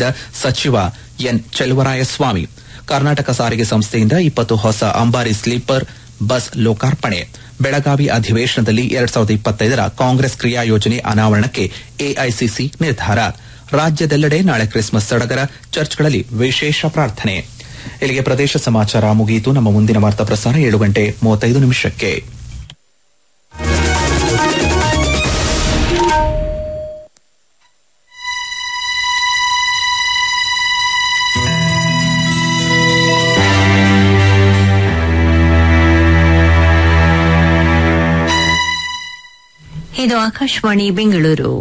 ತಿಳಿಸಿದ ಸಚಿವ ಎನ್ ಚೆಲುವರಾಯಸ್ವಾಮಿ ಕರ್ನಾಟಕ ಸಾರಿಗೆ ಸಂಸ್ಥೆಯಿಂದ ಇಪ್ಪತ್ತು ಹೊಸ ಅಂಬಾರಿ ಸ್ಲೀಪರ್ ಬಸ್ ಲೋಕಾರ್ಪಣೆ ಬೆಳಗಾವಿ ಅಧಿವೇಶನದಲ್ಲಿ ಎರಡ್ ಸಾವಿರದ ಇಪ್ಪತ್ತೈದರ ಕಾಂಗ್ರೆಸ್ ಕ್ರಿಯಾ ಯೋಜನೆ ಅನಾವರಣಕ್ಕೆ ಎಐಸಿಸಿ ನಿರ್ಧಾರ ರಾಜ್ಯದೆಲ್ಲೆಡೆ ನಾಳೆ ಕ್ರಿಸ್ಮಸ್ ಸಡಗರ ಚರ್ಚ್ಗಳಲ್ಲಿ ವಿಶೇಷ ಪ್ರಾರ್ಥನೆ ಇಲ್ಲಿಗೆ ಪ್ರದೇಶ ಸಮಾಚಾರ ಮುಗಿಯಿತು ನಮ್ಮ ಮುಂದಿನ ವಾರ್ತಾ ಪ್ರಸಾರ ಏಳು ಗಂಟೆ ಮೂವತ್ತೈದು ನಿಮಿಷಕ್ಕೆ ಇದು ಆಕಾಶವಾಣಿ ಬೆಂಗಳೂರು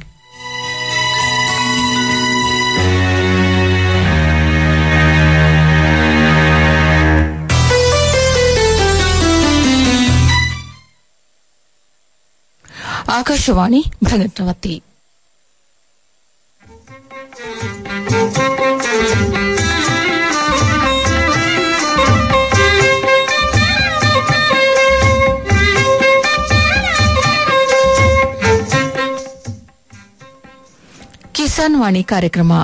ಆಕಾಶವಾಣಿ ಭಗವತಿ ಕಿಸಾನ್ ವಾಣಿ ಕಾರ್ಯಕ್ರಮ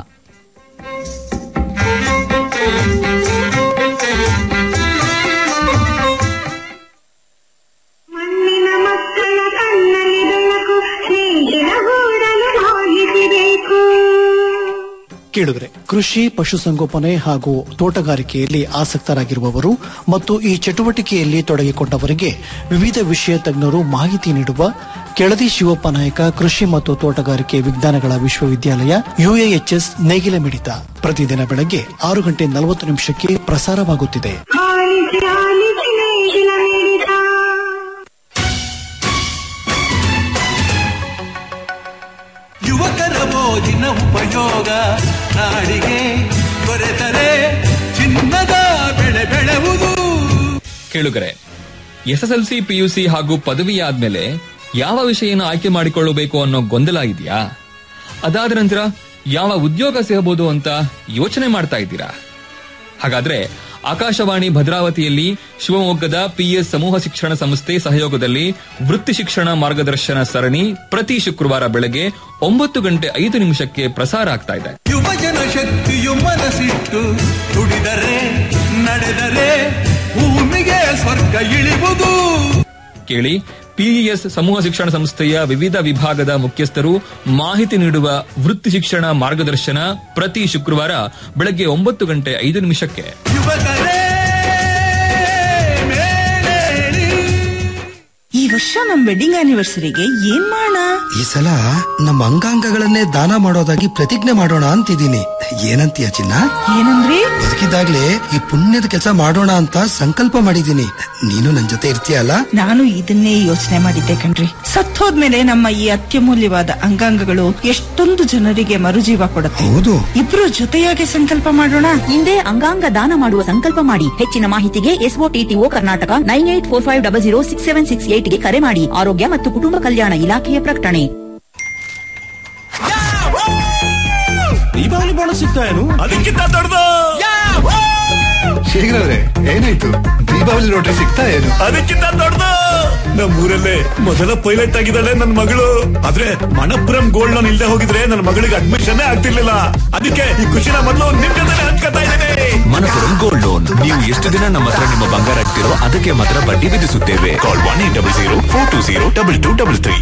ಮಣ್ಣಿನ ಮಕ್ಕಳ ಕಣ್ಣಲ್ಲಿ ಬೆಳಕು ಸ್ನೇಹಿನ ಗೂಡಲು ಹೋಗಿಸಬೇಕು ಕೇಳಿದ್ರೆ ಕೃಷಿ ಪಶುಸಂಗೋಪನೆ ಹಾಗೂ ತೋಟಗಾರಿಕೆಯಲ್ಲಿ ಆಸಕ್ತರಾಗಿರುವವರು ಮತ್ತು ಈ ಚಟುವಟಿಕೆಯಲ್ಲಿ ತೊಡಗಿಕೊಂಡವರಿಗೆ ವಿವಿಧ ವಿಷಯ ತಜ್ಞರು ಮಾಹಿತಿ ನೀಡುವ ಕೆಳದಿ ಶಿವಪ್ಪ ನಾಯಕ ಕೃಷಿ ಮತ್ತು ತೋಟಗಾರಿಕೆ ವಿಜ್ಞಾನಗಳ ವಿಶ್ವವಿದ್ಯಾಲಯ ಯುಎಎಚ್ಎಸ್ ನೇಗಿಲ ಮಿಡಿತ ಪ್ರತಿದಿನ ಬೆಳಗ್ಗೆ ಆರು ಗಂಟೆ ನಲವತ್ತು ನಿಮಿಷಕ್ಕೆ ಪ್ರಸಾರವಾಗುತ್ತಿದೆ ಆಲಿಸಿ ಆಲಿಸಿ ನೇಗಿಲ ಮಿಡಿತ ಯುವಕರ ಮೋಜಿನ ಉಪಯೋಗ ನಾಡಿಗೆ ದೊರೆತರೆ ಚಿನ್ನದ ಬೆಳೆ ಬೆಳೆವುದು ಕೇಳುಗರೆ ಎಸ್ಎಸ್ಎಲ್ಸಿ ಪಿಯುಸಿ ಹಾಗೂ ಪದವಿ ಆದ್ಮೇಲೆ ಯಾವ ವಿಷಯನ ಆಯ್ಕೆ ಮಾಡಿಕೊಳ್ಳಬೇಕು ಅನ್ನೋ ಗೊಂದಲ ಇದೆಯಾ ಅದಾದ ನಂತರ ಯಾವ ಉದ್ಯೋಗ ಸಿಗಬಹುದು ಅಂತ ಯೋಚನೆ ಮಾಡ್ತಾ ಇದ್ದೀರಾ ಹಾಗಾದ್ರೆ ಆಕಾಶವಾಣಿ ಭದ್ರಾವತಿಯಲ್ಲಿ ಶಿವಮೊಗ್ಗದ ಪಿಎಸ್ ಸಮೂಹ ಶಿಕ್ಷಣ ಸಂಸ್ಥೆ ಸಹಯೋಗದಲ್ಲಿ ವೃತ್ತಿ ಶಿಕ್ಷಣ ಮಾರ್ಗದರ್ಶನ ಸರಣಿ ಪ್ರತಿ ಶುಕ್ರವಾರ ಬೆಳಗ್ಗೆ ಒಂಬತ್ತು ಗಂಟೆ ಐದು ನಿಮಿಷಕ್ಕೆ ಪ್ರಸಾರ ಆಗ್ತಾ ಇದೆ ಯುವಜನ ಶಕ್ತಿಯು ಮನಸ್ಸಿಟ್ಟು ದುಡಿದರೆ ನಡೆದರೆ ಭೂಮಿಗೆ ಸ್ವರ್ಗ ಇಳಿವುದು ಕೇಳಿ ಪಿಇಎಸ್ ಸಮೂಹ ಶಿಕ್ಷಣ ಸಂಸ್ಥೆಯ ವಿವಿಧ ವಿಭಾಗದ ಮುಖ್ಯಸ್ಥರು ಮಾಹಿತಿ ನೀಡುವ ವೃತ್ತಿ ಶಿಕ್ಷಣ ಮಾರ್ಗದರ್ಶನ ಪ್ರತಿ ಶುಕ್ರವಾರ ಬೆಳಗ್ಗೆ ಒಂಬತ್ತು ಗಂಟೆ ಐದು ನಿಮಿಷಕ್ಕೆ ಯುವಕರೇ ಮೇಲೇಳಿ ಈ ವರ್ಷ ನಮ್ ವೆಡ್ಡಿಂಗ್ ಆನಿವರ್ಸರಿಗೆ ಏನ್ ಮಾಡೋಣ ಈ ಸಲ ನಮ್ಮ ಅಂಗಾಂಗಗಳನ್ನೇ ದಾನ ಮಾಡೋದಾಗಿ ಪ್ರತಿಜ್ಞೆ ಮಾಡೋಣ ಅಂತಿದ್ದೀನಿ ಏನಂತೀಯ ಚಿನ್ನ ಏನಂದ್ರಿ ಬದುಕಿದಾಗ್ಲೇ ಈ ಪುಣ್ಯದ ಕೆಲಸ ಮಾಡೋಣ ಅಂತ ಸಂಕಲ್ಪ ಮಾಡಿದ್ದೀನಿ ನೀನು ನನ್ ಜೊತೆ ಇರ್ತೀಯಲ್ಲ ನಾನು ಇದನ್ನೇ ಯೋಚನೆ ಮಾಡಿದ್ದೆ ಕಣ್ರಿ ಸತ್ತೋದ್ಮೇಲೆ ನಮ್ಮ ಈ ಅತ್ಯಮೂಲ್ಯವಾದ ಅಂಗಾಂಗಗಳು ಎಷ್ಟೊಂದು ಜನರಿಗೆ ಮರುಜೀವ ಕೊಡುತ್ತೆ ಹೌದು ಇಬ್ರು ಜೊತೆಯಾಗಿ ಸಂಕಲ್ಪ ಮಾಡೋಣ ಹಿಂದೆ ಅಂಗಾಂಗ ದಾನ ಮಾಡುವ ಸಂಕಲ್ಪ ಮಾಡಿ ಹೆಚ್ಚಿನ ಮಾಹಿತಿಗೆ SOTTO Karnataka nine eight four five double zero six seven six ಏಟ್ಗೆ ಕರೆ ಮಾಡಿ ಆರೋಗ್ಯ ಮತ್ತು ಕುಟುಂಬ ಕಲ್ಯಾಣ ಇಲಾಖೆಯ ಪ್ರಕಟಣೆ ದೀಪಾವಳಿ ಬೋನಸ್ ಸಿಗ್ತಾ ಏನು ಅದಕ್ಕಿಂತ ದೊಡ್ಡದು ಶೇಖರವ್ರೆ ಏನಾಯ್ತು ದೀಪಾವಳಿ ರೋಟ್ರಿ ಸಿಗ್ತಾ ಏನು ಅದಕ್ಕಿಂತ ದೊಡ್ಡದು ನಮ್ಮೂರಲ್ಲೇ ಮೊದಲ ಪೈಲಟ್ ಆಗಿದ್ದಾಳೆ ನನ್ನ ಮಗಳು ಆದ್ರೆ ಮಣಪುರಂ ಗೋಲ್ಡ್ ಲೋನ್ ಇಲ್ದೆ ಹೋಗಿದ್ರೆ ನನ್ನ ಮಗಳಿಗೆ ಅಡ್ಮಿಷನ್ ಆಗ್ತಿರ್ಲಿಲ್ಲ ಅದಕ್ಕೆ ಈ ಖುಷಿನ ಮೊದಲು ನಿಮ್ ಜೊತೆ ಹಂಚ್ಕೊತಾ ಇದ್ದೇನೆ ಮನಪುರಂ ಗೋಲ್ಡ್ ಲೋನ್ ನೀವು ಎಷ್ಟು ದಿನ ನಮ್ಮ ಹತ್ರ ನಿಮ್ಮ ಬಂಗಾರ ಇಡ್ತೀರೋ ಅದಕ್ಕೆ ಮಾತ್ರ ಬಡ್ಡಿ ವಿಧಿಸುತ್ತೇವೆ call one eight double zero four two zero double two double three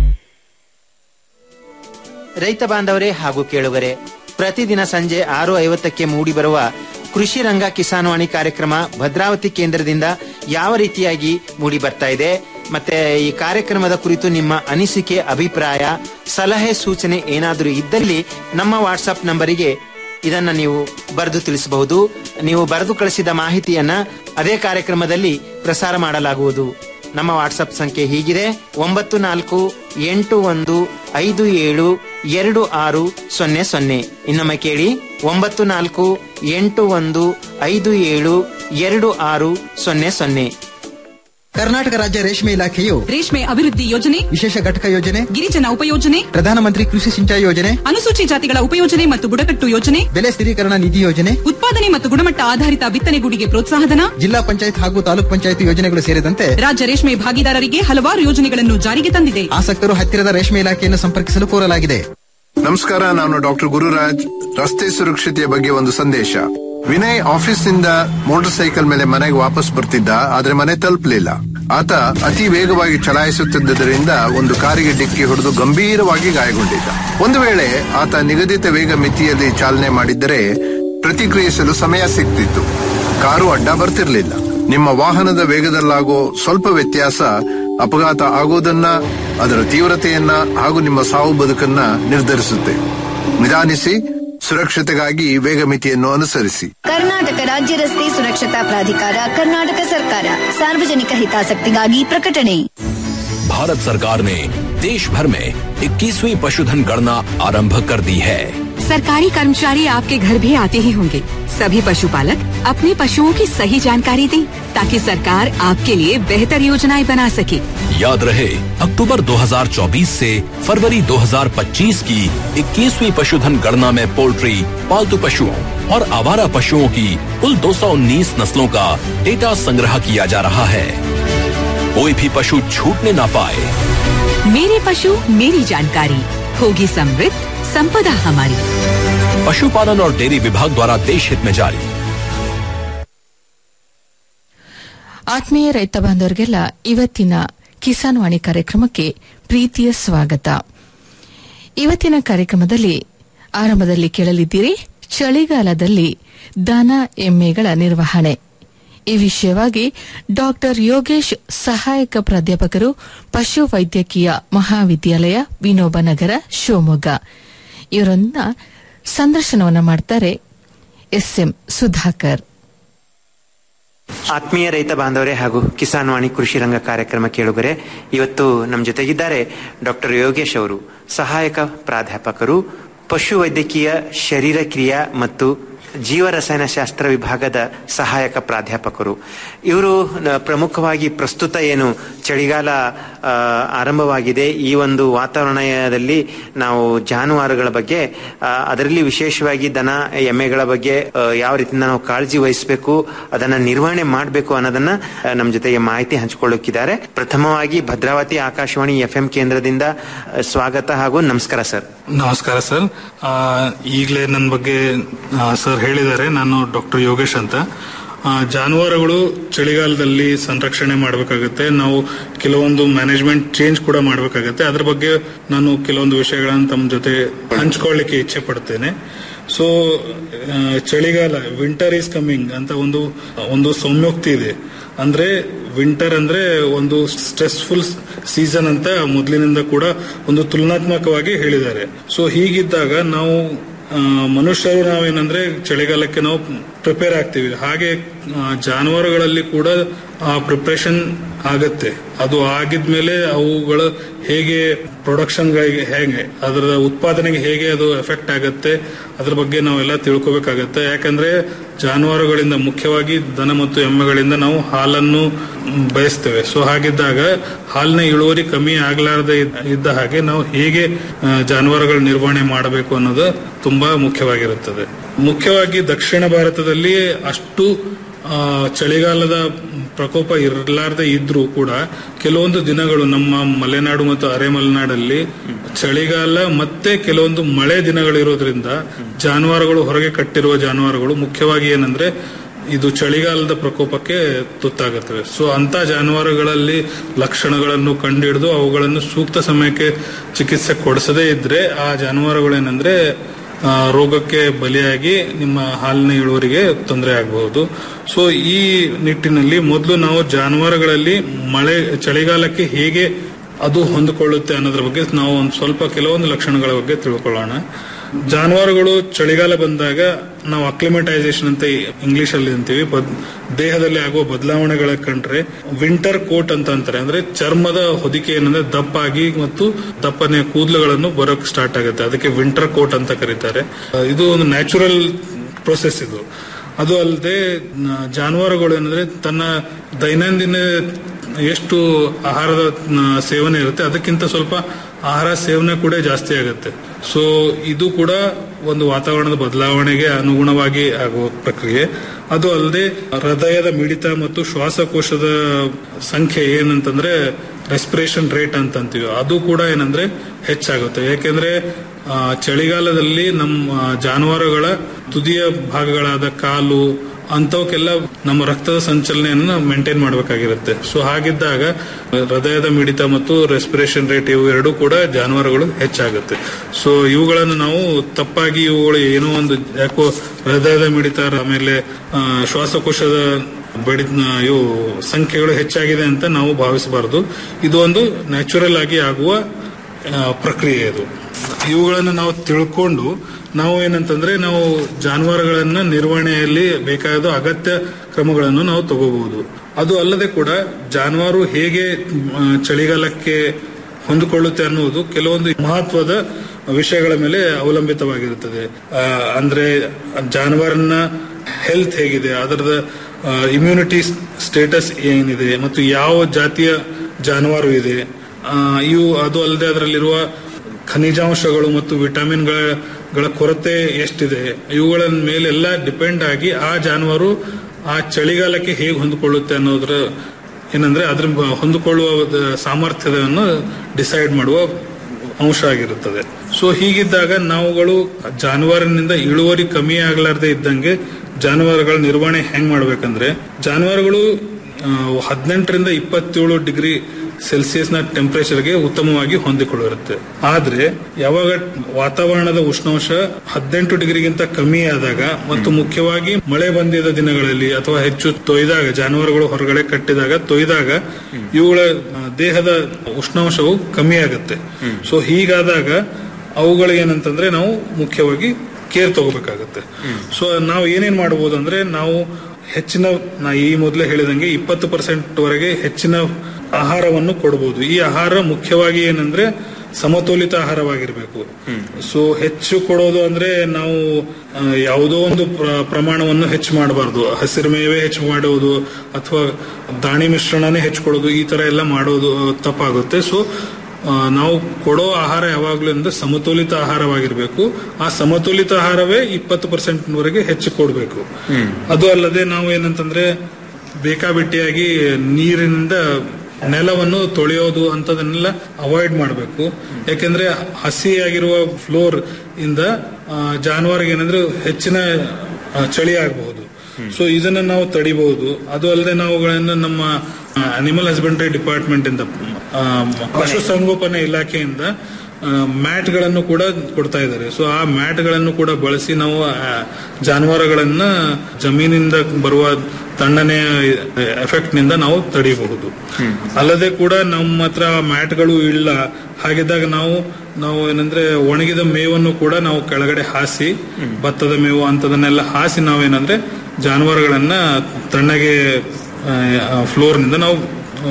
ರೈತ ಬಾಂಧವರೇ ಹಾಗೂ ಕೇಳುಗರೆ ಪ್ರತಿದಿನ ಸಂಜೆ ಆರು ಐವತ್ತಕ್ಕೆ ಮೂಡಿಬರುವ ಕೃಷಿ ರಂಗ ಕಿಸಾನ್ವಾಣಿ ಕಾರ್ಯಕ್ರಮ ಭದ್ರಾವತಿ ಕೇಂದ್ರದಿಂದ ಯಾವ ರೀತಿಯಾಗಿ ಮೂಡಿ ಬರ್ತಾ ಇದೆ ಮತ್ತೆ ಈ ಕಾರ್ಯಕ್ರಮದ ಕುರಿತು ನಿಮ್ಮ ಅನಿಸಿಕೆ ಅಭಿಪ್ರಾಯ ಸಲಹೆ ಸೂಚನೆ ಏನಾದರೂ ಇದ್ದಲ್ಲಿ ನಮ್ಮ ವಾಟ್ಸಪ್ ನಂಬರಿಗೆ ಇದನ್ನ ನೀವು ಬರೆದು ತಿಳಿಸಬಹುದು ನೀವು ಬರೆದು ಕಳಿಸಿದ ಮಾಹಿತಿಯನ್ನ ಅದೇ ಕಾರ್ಯಕ್ರಮದಲ್ಲಿ ಪ್ರಸಾರ ಮಾಡಲಾಗುವುದು ನಮ್ಮ ವಾಟ್ಸಪ್ ಸಂಖ್ಯೆ ಹೀಗಿದೆ ಒಂಬತ್ತು ನಾಲ್ಕು ಎಂಟು ಒಂದು ಐದು ಏಳು ಎರಡು ಆರು ಸೊನ್ನೆ ಸೊನ್ನೆ ಇನ್ನೊಮ್ಮೆ ಕೇಳಿ ಒಂಬತ್ತು ನಾಲ್ಕು ಎಂಟು ಒಂದು ಐದು ಏಳು ಎರಡು ಆರು ಸೊನ್ನೆ ಸೊನ್ನೆ ಕರ್ನಾಟಕ ರಾಜ್ಯ ರೇಷ್ಮೆ ಇಲಾಖೆಯು ರೇಷ್ಮೆ ಅಭಿವೃದ್ಧಿ ಯೋಜನೆ ವಿಶೇಷ ಘಟಕ ಯೋಜನೆ ಗಿರಿಜನ ಉಪಯೋಜನೆ ಪ್ರಧಾನಮಂತ್ರಿ ಕೃಷಿ ಸಿಂಚಾಯಿ ಯೋಜನೆ ಅನುಸೂಚಿ ಜಾತಿಗಳ ಉಪಯೋಜನೆ ಮತ್ತು ಬುಡಕಟ್ಟು ಯೋಜನೆ ಬೆಲೆ ಸ್ಥಿರೀಕರಣ ನಿಧಿ ಯೋಜನೆ ಉತ್ಪಾದನೆ ಮತ್ತು ಗುಣಮಟ್ಟ ಆಧಾರಿತ ಬಿತ್ತನೆಗೂಡಿಗೆ ಪ್ರೋತ್ಸಾಹಧನ ಜಿಲ್ಲಾ ಪಂಚಾಯತ್ ಹಾಗೂ ತಾಲೂಕ್ ಪಂಚಾಯತ್ ಯೋಜನೆಗಳು ಸೇರಿದಂತೆ ರಾಜ್ಯ ರೇಷ್ಮೆ ಭಾಗಿದಾರರಿಗೆ ಹಲವಾರು ಯೋಜನೆಗಳನ್ನು ಜಾರಿಗೆ ತಂದಿದೆ ಆಸಕ್ತರು ಹತ್ತಿರದ ರೇಷ್ಮೆ ಇಲಾಖೆಯನ್ನು ಸಂಪರ್ಕಿಸಲು ಕೋರಲಾಗಿದೆ ನಮಸ್ಕಾರ ನಾನು ಡಾಕ್ಟರ್ ಗುರುರಾಜ್ ರಸ್ತೆ ಸುರಕ್ಷತೆಯ ಬಗ್ಗೆ ಒಂದು ಸಂದೇಶ ವಿನಯ್ ಆಫೀಸ್ನಿಂದ ಮೋಟಾರ್ ಸೈಕಲ್ ಮೇಲೆ ಮನೆಗೆ ವಾಪಸ್ ಬರ್ತಿದ್ದ ಆದ್ರೆ ಮನೆ ತಲುಪಲಿಲ್ಲ ಆತ ಅತಿ ವೇಗವಾಗಿ ಚಲಾಯಿಸುತ್ತಿದ್ದರಿಂದ ಒಂದು ಕಾರಿಗೆ ಡಿಕ್ಕಿ ಹೊಡೆದು ಗಂಭೀರವಾಗಿ ಗಾಯಗೊಂಡಿದ್ದ ಒಂದು ವೇಳೆ ಆತ ನಿಗದಿತ ವೇಗ ಮಿತಿಯಲ್ಲಿ ಚಾಲನೆ ಮಾಡಿದ್ದರೆ ಪ್ರತಿಕ್ರಿಯಿಸಲು ಸಮಯ ಸಿಗ್ತಿತ್ತು ಕಾರು ಅಡ್ಡ ಬರ್ತಿರ್ಲಿಲ್ಲ ನಿಮ್ಮ ವಾಹನದ ವೇಗದಲ್ಲಾಗೋ ಸ್ವಲ್ಪ ವ್ಯತ್ಯಾಸ ಅಪಘಾತ ಆಗೋದನ್ನ ಅದರ ತೀವ್ರತೆಯನ್ನ ಹಾಗೂ ನಿಮ್ಮ ಸಾವು ಬದುಕನ್ನ ನಿರ್ಧರಿಸುತ್ತೆ ನಿಧಾನಿಸಿ ಸುರಕ್ಷತೆಗಾಗಿ ವೇಗ ಮಿತಿಯನ್ನು ಅನುಸರಿಸಿ ಕರ್ನಾಟಕ ರಾಜ್ಯ ರಸ್ತೆ ಸುರಕ್ಷತಾ ಪ್ರಾಧಿಕಾರ ಕರ್ನಾಟಕ ಸರ್ಕಾರ ಸಾರ್ವಜನಿಕ ಹಿತಾಸಕ್ತಿಗಾಗಿ ಪ್ರಕಟಣೆ भारत सरकार ने देश भर में 21वीं पशुधन गणना आरंभ कर दी है सरकारी कर्मचारी आपके घर भी आते ही होंगे सभी पशुपालक अपने पशुओं की सही जानकारी दें ताकि सरकार आपके लिए बेहतर योजनाएं बना सके याद रहे अक्टूबर 2024 से फरवरी 2025 की 21वीं पशुधन गणना में पोल्ट्री पालतू पशुओं और आवारा पशुओं की कुल 219 नस्लों का डेटा संग्रह किया जा रहा है कोई भी पशु छूटने ना पाए मेरे पशु मेरी जानकारी होगी समृद्ध संपदा हमारी पशुपालन और डेयरी विभाग द्वारा देश हित में जारी ಆತ್ಮೀಯ ರೈತ ಬಾಂಧವರಿಗೆಲ್ಲ ಇವತ್ತಿನ ಕಿಸಾನ್ ವಾಣಿ ಕಾರ್ಯಕ್ರಮಕ್ಕೆ ಪ್ರೀತಿಯ ಸ್ವಾಗತ ಇವತ್ತಿನ ಕಾರ್ಯಕ್ರಮದಲ್ಲಿ ಆರಂಭದಲ್ಲಿ ಕೇಳಲಿದ್ದೀರಿ ಚಳಿಗಾಲದಲ್ಲಿ ದನ ಎಮ್ಮೆಗಳ ನಿರ್ವಹಣೆ ಈ ವಿಷಯವಾಗಿ ಡಾಕ್ಟರ್ ಯೋಗೇಶ್ ಸಹಾಯಕ ಪ್ರಾಧ್ಯಾಪಕರು ಪಶು ವೈದ್ಯಕೀಯ ಮಹಾವಿದ್ಯಾಲಯ ವಿನೋಬ ನಗರ ಶಿವಮೊಗ್ಗ ಇವರನ್ನ ಸಂದರ್ಶನವನ್ನ ಮಾಡ್ತಾರೆ ಎಸ್ಎಂ ಸುಧಾಕರ್ ಆತ್ಮೀಯ ರೈತ ಬಾಂಧವರೇ ಹಾಗೂ ಕಿಸಾನ್ ವಾಣಿ ಕೃಷಿ ರಂಗ ಕಾರ್ಯಕ್ರಮ ಕೇಳುಗರೆ ಇವತ್ತು ನಮ್ಮ ಜೊತೆಗಿದ್ದಾರೆ ಡಾಕ್ಟರ್ ಯೋಗೇಶ್ ಅವರು ಸಹಾಯಕ ಪ್ರಾಧ್ಯಾಪಕರು ಪಶು ವೈದ್ಯಕೀಯ ಶರೀರ ಕ್ರಿಯಾ ಮತ್ತು ಜೀವ ರಸಾಯನಶಾಸ್ತ್ರ ವಿಭಾಗದ ಸಹಾಯಕ ಪ್ರಾಧ್ಯಾಪಕರು ಇವರು ನ- ಪ್ರಮುಖವಾಗಿ ಪ್ರಸ್ತುತ ಏನು ಚಳಿಗಾಲ ಆ, ಆರಂಭವಾಗಿದೆ ಈ ಒಂದು ವಾತಾವರಣದಲ್ಲಿ ನಾವು ಜಾನುವಾರುಗಳ ಬಗ್ಗೆ ಆ, ಅದರಲ್ಲಿ ವಿಶೇಷವಾಗಿ ದನ ಎಮ್ಮೆಗಳ ಬಗ್ಗೆ ಆ, ಯಾವ ರೀತಿಯಿಂದ ನಾವು ಕಾಳಜಿ ವಹಿಸಬೇಕು ಅದನ್ನ ನಿರ್ವಹಣೆ ಮಾಡಬೇಕು ಅನ್ನೋದನ್ನ ಆ, ನಮ್ಮ ಜೊತೆಗೆ ಮಾಹಿತಿ ಹಂಚಿಕೊಳ್ಳುತ್ತಿದ್ದಾರೆ ಪ್ರಥಮವಾಗಿ ಭದ್ರಾವತಿ ಆಕಾಶವಾಣಿ ಎಫ್ ಕೇಂದ್ರದಿಂದ ಆ, ಸ್ವಾಗತ ಹಾಗೂ ನಮಸ್ಕಾರ ಸರ್ ನಮಸ್ಕಾರ ಸರ್ ಆ, ಈಗಲೇ ನನ್ನ ಬಗ್ಗೆ ಆ, ಸರ್ ಹೇಳಿದ್ದಾರೆ ನಾನು ಡಾಕ್ಟರ್ ಯೋಗೇಶ್ ಅಂತ ಆ, ಜಾನುವಾರುಗಳು ಚಳಿಗಾಲದಲ್ಲಿ ಸಂರಕ್ಷಣೆ ಮಾಡಬೇಕಾಗುತ್ತೆ ನಾವು ಕೆಲವೊಂದು ಮ್ಯಾನೇಜ್ಮೆಂಟ್ ಚೇಂಜ್ ಕೂಡ ಮಾಡಬೇಕಾಗುತ್ತೆ ಅದ್ರ ಬಗ್ಗೆ ನಾನು ಕೆಲವೊಂದು ವಿಷಯಗಳನ್ನು ತಮ್ಮ ಜೊತೆ ಹಂಚ್ಕೊಳ್ಳಿಕ್ಕೆ ಇಚ್ಛೆ ಪಡ್ತೇನೆ ಸೊ ಚಳಿಗಾಲ ವಿಂಟರ್ ಈಸ್ ಕಮಿಂಗ್ ಅಂತ ಒಂದು ಒಂದು ಸೌಮ್ಯೋಕ್ತಿ ಇದೆ ಅಂದ್ರೆ ವಿಂಟರ್ ಅಂದ್ರೆ ಒಂದು ಸ್ಟ್ರೆಸ್ಫುಲ್ ಸೀಸನ್ ಅಂತ ಮೊದಲಿನಿಂದ ಕೂಡ ಒಂದು ತುಲನಾತ್ಮಕವಾಗಿ ಹೇಳಿದ್ದಾರೆ ಸೊ ಹೀಗಿದ್ದಾಗ ನಾವು ಆ, ಮನುಷ್ಯರು ನಾವೇನಂದ್ರೆ ಚಳಿಗಾಲಕ್ಕೆ ನಾವು ಪ್ರಿಪೇರ್ ಆಗ್ತೀವಿ ಹಾಗೆ ಆ, ಜಾನುವಾರುಗಳಲ್ಲಿ ಕೂಡ ಆ ಪ್ರಿಪ್ರೇಷನ್ ಆಗತ್ತೆ ಅದು ಆಗಿದ್ಮೇಲೆ ಅವುಗಳ ಹೇಗೆ ಪ್ರೊಡಕ್ಷನ್ಗಳಿಗೆ ಹೇಗೆ ಅದರ ಉತ್ಪಾದನೆಗೆ ಹೇಗೆ ಅದು ಎಫೆಕ್ಟ್ ಆಗತ್ತೆ ಅದ್ರ ಬಗ್ಗೆ ನಾವೆಲ್ಲ ತಿಳ್ಕೊಬೇಕಾಗತ್ತೆ ಯಾಕಂದ್ರೆ ಜಾನುವಾರುಗಳಿಂದ ಮುಖ್ಯವಾಗಿ ದನ ಮತ್ತು ಎಮ್ಮೆಗಳಿಂದ ನಾವು ಹಾಲನ್ನು ಮ್, ಬಯಸ್ತೇವೆ ಸೊ ಹಾಗಿದ್ದಾಗ ಹಾಲಿನ ಇಳುವರಿ ಕಮ್ಮಿ ಆಗ್ಲಾರ್ದೆ ಇದ್ದ- ಇದ್ದ ಹಾಗೆ ನಾವು ಹೇಗೆ ಆ, ಜಾನುವಾರುಗಳ ನಿರ್ವಹಣೆ ಮಾಡಬೇಕು ಅನ್ನೋದು ತುಂಬಾ ಮುಖ್ಯವಾಗಿರುತ್ತದೆ ಮುಖ್ಯವಾಗಿ ದಕ್ಷಿಣ ಭಾರತದಲ್ಲಿ ಅಷ್ಟು ಆ, ಚಳಿಗಾಲದ ಪ್ರಕೋಪ ಇರಲಾರ್ದೆ ಇದ್ರೂ ಕೂಡ ಕೆಲವೊಂದು ದಿನಗಳು ನಮ್ಮ ಮಲೆನಾಡು ಮತ್ತು ಅರೆ ಮಲೆನಾಡಲ್ಲಿ ಚಳಿಗಾಲ ಮತ್ತೆ ಕೆಲವೊಂದು ಮಳೆ ದಿನಗಳು ಇರೋದ್ರಿಂದ ಜಾನುವಾರುಗಳು ಹೊರಗೆ ಕಟ್ಟಿರುವ ಜಾನುವಾರುಗಳು ಮುಖ್ಯವಾಗಿ ಏನಂದ್ರೆ ಇದು ಚಳಿಗಾಲದ ಪ್ರಕೋಪಕ್ಕೆ ತುತ್ತಾಗುತ್ತವೆ ಸೊ ಅಂತ ಜಾನುವಾರುಗಳಲ್ಲಿ ಲಕ್ಷಣಗಳನ್ನು ಕಂಡುಹಿಡಿದು ಅವುಗಳನ್ನು ಸೂಕ್ತ ಸಮಯಕ್ಕೆ ಚಿಕಿತ್ಸೆ ಕೊಡಿಸದೇ ಇದ್ರೆ ಆ ಜಾನುವಾರುಗಳೇನಂದ್ರೆ ಆ, ರೋಗಕ್ಕೆ ಬಲಿಯಾಗಿ ನಿಮ್ಮ ಹಾಲಿನ ಇಳುವರಿಗೆ ತೊಂದರೆ ಆಗಬಹುದು ಸೊ ಈ ನಿಟ್ಟಿನಲ್ಲಿ ಮೊದಲು ನಾವು ಜಾನುವಾರುಗಳಲ್ಲಿ ಮಳೆ ಚಳಿಗಾಲಕ್ಕೆ ಹೇಗೆ ಅದು ಹೊಂದಿಕೊಳ್ಳುತ್ತೆ ಅನ್ನೋದ್ರ ಬಗ್ಗೆ ನಾವು ಒಂದು ಸ್ವಲ್ಪ ಕೆಲವೊಂದು ಲಕ್ಷಣಗಳ ಬಗ್ಗೆ ತಿಳ್ಕೊಳ್ಳೋಣ ಜಾನುವಾರುಗಳು ಚಳಿಗಾಲ ಬಂದಾಗ ನಾವು ಅಕ್ಲಿಮೆಟೈಸೇಷನ್ ಅಂತ ಇಂಗ್ಲಿಷ್ ಅಲ್ಲಿ ಅಂತೀವಿ ಬದ್- ದೇಹದಲ್ಲಿ ಆಗುವ ಬದಲಾವಣೆಗಳ ಕಂಡ್ರೆ ವಿಂಟರ್ ಕೋಟ್ ಅಂತ ಅಂತಾರೆ ಅಂದ್ರೆ ಚರ್ಮದ ಹೊದಿಕೆ ಏನಂದ್ರೆ ದಪ್ಪಾಗಿ ಮತ್ತು ದಪ್ಪನೆ ಕೂದಲುಗಳನ್ನು ಬರೋಕ್ ಸ್ಟಾರ್ಟ್ ಆಗುತ್ತೆ ಅದಕ್ಕೆ ವಿಂಟರ್ ಕೋಟ್ ಅಂತ ಕರೀತಾರೆ ಆ, ಇದು ಒಂದು ನ್ಯಾಚುರಲ್ ಪ್ರೊಸೆಸ್ ಇದು ಅದು ಅಲ್ಲದೆ ಜಾನುವಾರುಗಳು ಏನಂದ್ರೆ ತನ್ನ ದೈನಂದಿನ ಎಷ್ಟು ಆಹಾರದ ನ, ಸೇವನೆ ಇರುತ್ತೆ ಅದಕ್ಕಿಂತ ಸ್ವಲ್ಪ ಆಹಾರ ಸೇವನೆ ಕೂಡ ಜಾಸ್ತಿ ಆಗುತ್ತೆ ಸೊ ಇದು ಕೂಡ ಒಂದು ವಾತಾವರಣದ ಬದಲಾವಣೆಗೆ ಅನುಗುಣವಾಗಿ ಆಗುವ ಪ್ರಕ್ರಿಯೆ ಅದು ಅಲ್ಲದೆ ಹೃದಯದ ಮಿಡಿತ ಮತ್ತು ಶ್ವಾಸಕೋಶದ ಸಂಖ್ಯೆ ಏನಂತಂದ್ರೆ ರೆಸ್ಪಿರೇಷನ್ ರೇಟ್ ಅಂತ ಅಂತೀವಿ ಅದು ಕೂಡ ಏನಂದ್ರೆ ಹೆಚ್ಚಾಗುತ್ತೆ ಯಾಕೆಂದ್ರೆ ಆ, ಚಳಿಗಾಲದಲ್ಲಿ ನಮ್ಮ ಜಾನುವಾರುಗಳ ತುದಿಯ ಭಾಗಗಳಾದ ಕಾಲು ಅಂತವಕ್ಕೆಲ್ಲ ನಮ್ಮ ರಕ್ತದ ಸಂಚಲನೆಯನ್ನ ಮೇಂಟೈನ್ ಮಾಡಬೇಕಾಗಿರುತ್ತೆ ಸೊ ಹಾಗಿದ್ದಾಗ ಹೃದಯದ ಮಿಡಿತ ಮತ್ತು ರೆಸ್ಪಿರೇಷನ್ ರೇಟ್ ಇವು ಎರಡೂ ಕೂಡ ಜಾನುವಾರುಗಳು ಹೆಚ್ಚಾಗುತ್ತೆ ಸೊ ಇವುಗಳನ್ನು ನಾವು ತಪ್ಪಾಗಿ ಇವುಗಳು ಏನೋ ಒಂದು ಯಾಕೋ ಹೃದಯದ ಮಿಡಿತ ಆಮೇಲೆ ಆ, ಶ್ವಾಸಕೋಶದ ಬಡಿ ಇವು ಸಂಖ್ಯೆಗಳು ಹೆಚ್ಚಾಗಿದೆ ಅಂತ ನಾವು ಭಾವಿಸಬಾರದು ಇದು ಒಂದು ನ್ಯಾಚುರಲ್ ಆಗಿ ಆಗುವ ಆ, ಪ್ರಕ್ರಿಯೆ ಇದು ಇವುಗಳನ್ನು ನಾವು ತಿಳ್ಕೊಂಡು ನಾವು ಏನಂತಂದ್ರೆ ನಾವು ಜಾನುವಾರುಗಳನ್ನ ನಿರ್ವಹಣೆಯಲ್ಲಿ ಬೇಕಾದ ಅಗತ್ಯ ಕ್ರಮಗಳನ್ನು ನಾವು ತಗೋಬಹುದು ಅದು ಅಲ್ಲದೆ ಕೂಡ ಜಾನುವಾರು ಹೇಗೆ ಆ, ಚಳಿಗಾಲಕ್ಕೆ ಹೊಂದಿಕೊಳ್ಳುತ್ತೆ ಅನ್ನುವುದು ಕೆಲವೊಂದು ಮಹತ್ವದ ವಿಷಯಗಳ ಮೇಲೆ ಅವಲಂಬಿತವಾಗಿರುತ್ತದೆ ಆ, ಅಂದ್ರೆ ಜಾನುವಾರನ್ನ ಹೆಲ್ತ್ ಹೇಗಿದೆ ಅದರದ ಇಮ್ಯುನಿಟಿ ಸ್ಟೇಟಸ್ ಏನಿದೆ ಮತ್ತು ಯಾವ ಜಾತಿಯ ಜಾನುವಾರು ಇದೆ ಆ, ಇವು ಅದು ಅಲ್ಲದೆ ಅದರಲ್ಲಿರುವ ಖನಿಜಾಂಶಗಳು ಮತ್ತು ವಿಟಮಿನ್ಗಳ ಗಳ ಕೊರತೆ ಎಷ್ಟಿದೆ ಇವುಗಳ ಮೇಲೆಲ್ಲ ಡಿಪೆಂಡ್ ಆಗಿ ಆ ಜಾನುವಾರು ಆ ಚಳಿಗಾಲಕ್ಕೆ ಹೇಗೆ ಹೊಂದಿಕೊಳ್ಳುತ್ತೆ ಅನ್ನೋದ್ರ ಏನಂದ್ರೆ ಅದ್ರ ಬ- ಹೊಂದಿಕೊಳ್ಳುವ ದ- ಸಾಮರ್ಥ್ಯವನ್ನು ಡಿಸೈಡ್ ಮಾಡುವ ಅಂಶ ಆಗಿರುತ್ತದೆ ಸೊ ಹೀಗಿದ್ದಾಗ ನಾವುಗಳು ಜಾನುವಾರಿನಿಂದ ಇಳುವರಿ ಕಮ್ಮಿ ಆಗ್ಲಾರ್ದೆ ಇದ್ದಂಗೆ ಜಾನುವಾರುಗಳ ನಿರ್ವಹಣೆ ಹೆಂಗ್ ಮಾಡ್ಬೇಕಂದ್ರೆ ಜಾನುವಾರುಗಳು ಹದಿನೆಂಟರಿಂದ ಇಪ್ಪತ್ತೇಳು ಡಿಗ್ರಿ ಸೆಲ್ಸಿಯಸ್ ನ ಟೆಂಪರೇಚರ್ಗೆ ಉತ್ತಮವಾಗಿ ಹೊಂದಿಕೊಳ್ಳಿರುತ್ತೆ ಆದ್ರೆ ಯಾವಾಗ ವಾತಾವರಣದ ಉಷ್ಣಾಂಶ ಹದಿನೆಂಟು ಡಿಗ್ರಿಗಿಂತ ಕಮ್ಮಿ ಆದಾಗ ಮತ್ತು ಮುಖ್ಯವಾಗಿ ಮಳೆ ಬಂದಿದ ದಿನಗಳಲ್ಲಿ ಅಥವಾ ಹೆಚ್ಚು ತೊಯ್ದಾಗ ಜಾನುವಾರುಗಳು ಹೊರಗಡೆ ಕಟ್ಟಿದಾಗ ತೊಯ್ದಾಗ ಇವುಗಳ ಆ, ದೇಹದ ಉಷ್ಣಾಂಶವು ಕಮ್ಮಿ ಆಗುತ್ತೆ ಸೊ ಹೀಗಾದಾಗ ಅವುಗಳಿಗೆ ಏನಂತಂದ್ರೆ ನಾವು ಮುಖ್ಯವಾಗಿ ಕೇರ್ ತಗೋಬೇಕಾಗುತ್ತೆ ಸೊ ನಾವು ಏನೇನ್ ಮಾಡಬಹುದು ಅಂದ್ರೆ ನಾವು ಹೆಚ್ಚಿನ ನಾ ಈ ಮೊದಲೇ ಹೇಳಿದಂಗೆ ಇಪ್ಪತ್ತು ಪರ್ಸೆಂಟ್ ವರೆಗೆ ಹೆಚ್ಚಿನ ಆಹಾರವನ್ನು ಕೊಡಬಹುದು ಈ ಆಹಾರ ಮುಖ್ಯವಾಗಿ ಏನಂದ್ರೆ ಸಮತೋಲಿತ ಆಹಾರವಾಗಿರ್ಬೇಕು ಸೊ ಹೆಚ್ಚು ಕೊಡೋದು ಅಂದ್ರೆ ನಾವು ಆ, ಯಾವುದೋ ಒಂದು ಪ್ರ- ಪ್ರಮಾಣವನ್ನು ಹೆಚ್ಚು ಮಾಡಬಾರ್ದು ಹಸಿರು ಮೇವೆ ಹೆಚ್ಚು ಮಾಡುವುದು ಅಥವಾ ದಾಣಿ ಮಿಶ್ರಣನೇ ಹೆಚ್ಚು ಕೊಡೋದು ಈ ತರ ಎಲ್ಲ ಮಾಡೋದು ತಪ್ಪಾಗುತ್ತೆ ಸೊ ಆ, ನಾವು ಕೊಡೋ ಆಹಾರ ಯಾವಾಗ್ಲೂ ಅಂದ್ರೆ ಸಮತೋಲಿತ ಆಹಾರವಾಗಿರ್ಬೇಕು ಆ ಸಮತೋಲಿತ ಆಹಾರವೇ ಇಪ್ಪತ್ತು ಪರ್ಸೆಂಟ್ ವರೆಗೆ ಹೆಚ್ಚು ಕೊಡಬೇಕು ಅದು ಅಲ್ಲದೆ ನಾವು ಏನಂತಂದ್ರೆ ಬೇಕಾಬಿಟ್ಟಿಯಾಗಿ ನೀರಿನಿಂದ ನೆಲವನ್ನು ತೊಳೆಯೋದು ಅಂತದನ್ನೆಲ್ಲ ಅವಾಯ್ಡ್ ಮಾಡಬೇಕು ಯಾಕೆಂದ್ರೆ ಹಸಿಯಾಗಿರುವ ಫ್ಲೋರ್ ಇಂದ ಆ, ಜಾನುವಾರಿಗೆ ಏನಂದ್ರೆ ಹೆಚ್ಚಿನ ಆ, ಚಳಿ ಆಗಬಹುದು ಸೊ ಇದನ್ನ ನಾವು ತಡಿಬಹುದು ಅದು ಅಲ್ಲದೆ ನಾವುಗಳನ್ನ ನಮ್ಮ ಅನಿಮಲ್ ಹಸ್ಬೆಂಡ್ರಿ ಡಿಪಾರ್ಟ್ಮೆಂಟ್ ಇಂದ ಆ, ಪಶುಸಂಗೋಪನೆ ಇಲಾಖೆಯಿಂದ ಮ್ಯಾಟ್ ಗಳನ್ನು ಕೂಡ ಕೊಡ್ತಾ ಇದ್ದಾರೆ ಸೊ ಆ ಮ್ಯಾಟ್ ಗಳನ್ನು ಕೂಡ ಬಳಸಿ ನಾವು ಆ, ಜಾನುವಾರುಗಳನ್ನ ಜಮೀನಿಂದ ಬರುವ ತಣ್ಣನೆಯ ಎಫೆಕ್ಟ್ ನಿಂದ ನಾವು ತಡೆಯಬಹುದು ಅಲ್ಲದೆ ಕೂಡ ನಮ್ಮ ಹತ್ರ ಮ್ಯಾಟ್ಗಳು ಇಲ್ಲ ಹಾಗಿದ್ದಾಗ ನಾವು ನಾವು ಏನಂದ್ರೆ ಒಣಗಿದ ಮೇವನ್ನು ಕೂಡ ನಾವು ಕೆಳಗಡೆ ಹಾಸಿ ಭತ್ತದ ಮೇವು ಅಂತದನ್ನೆಲ್ಲ ಹಾಸಿ ನಾವೇನಂದ್ರೆ ಜಾನುವಾರುಗಳನ್ನ ತಣ್ಣಗೆ ಫ್ಲೋರ್ ನಿಂದ ನಾವು ಆ,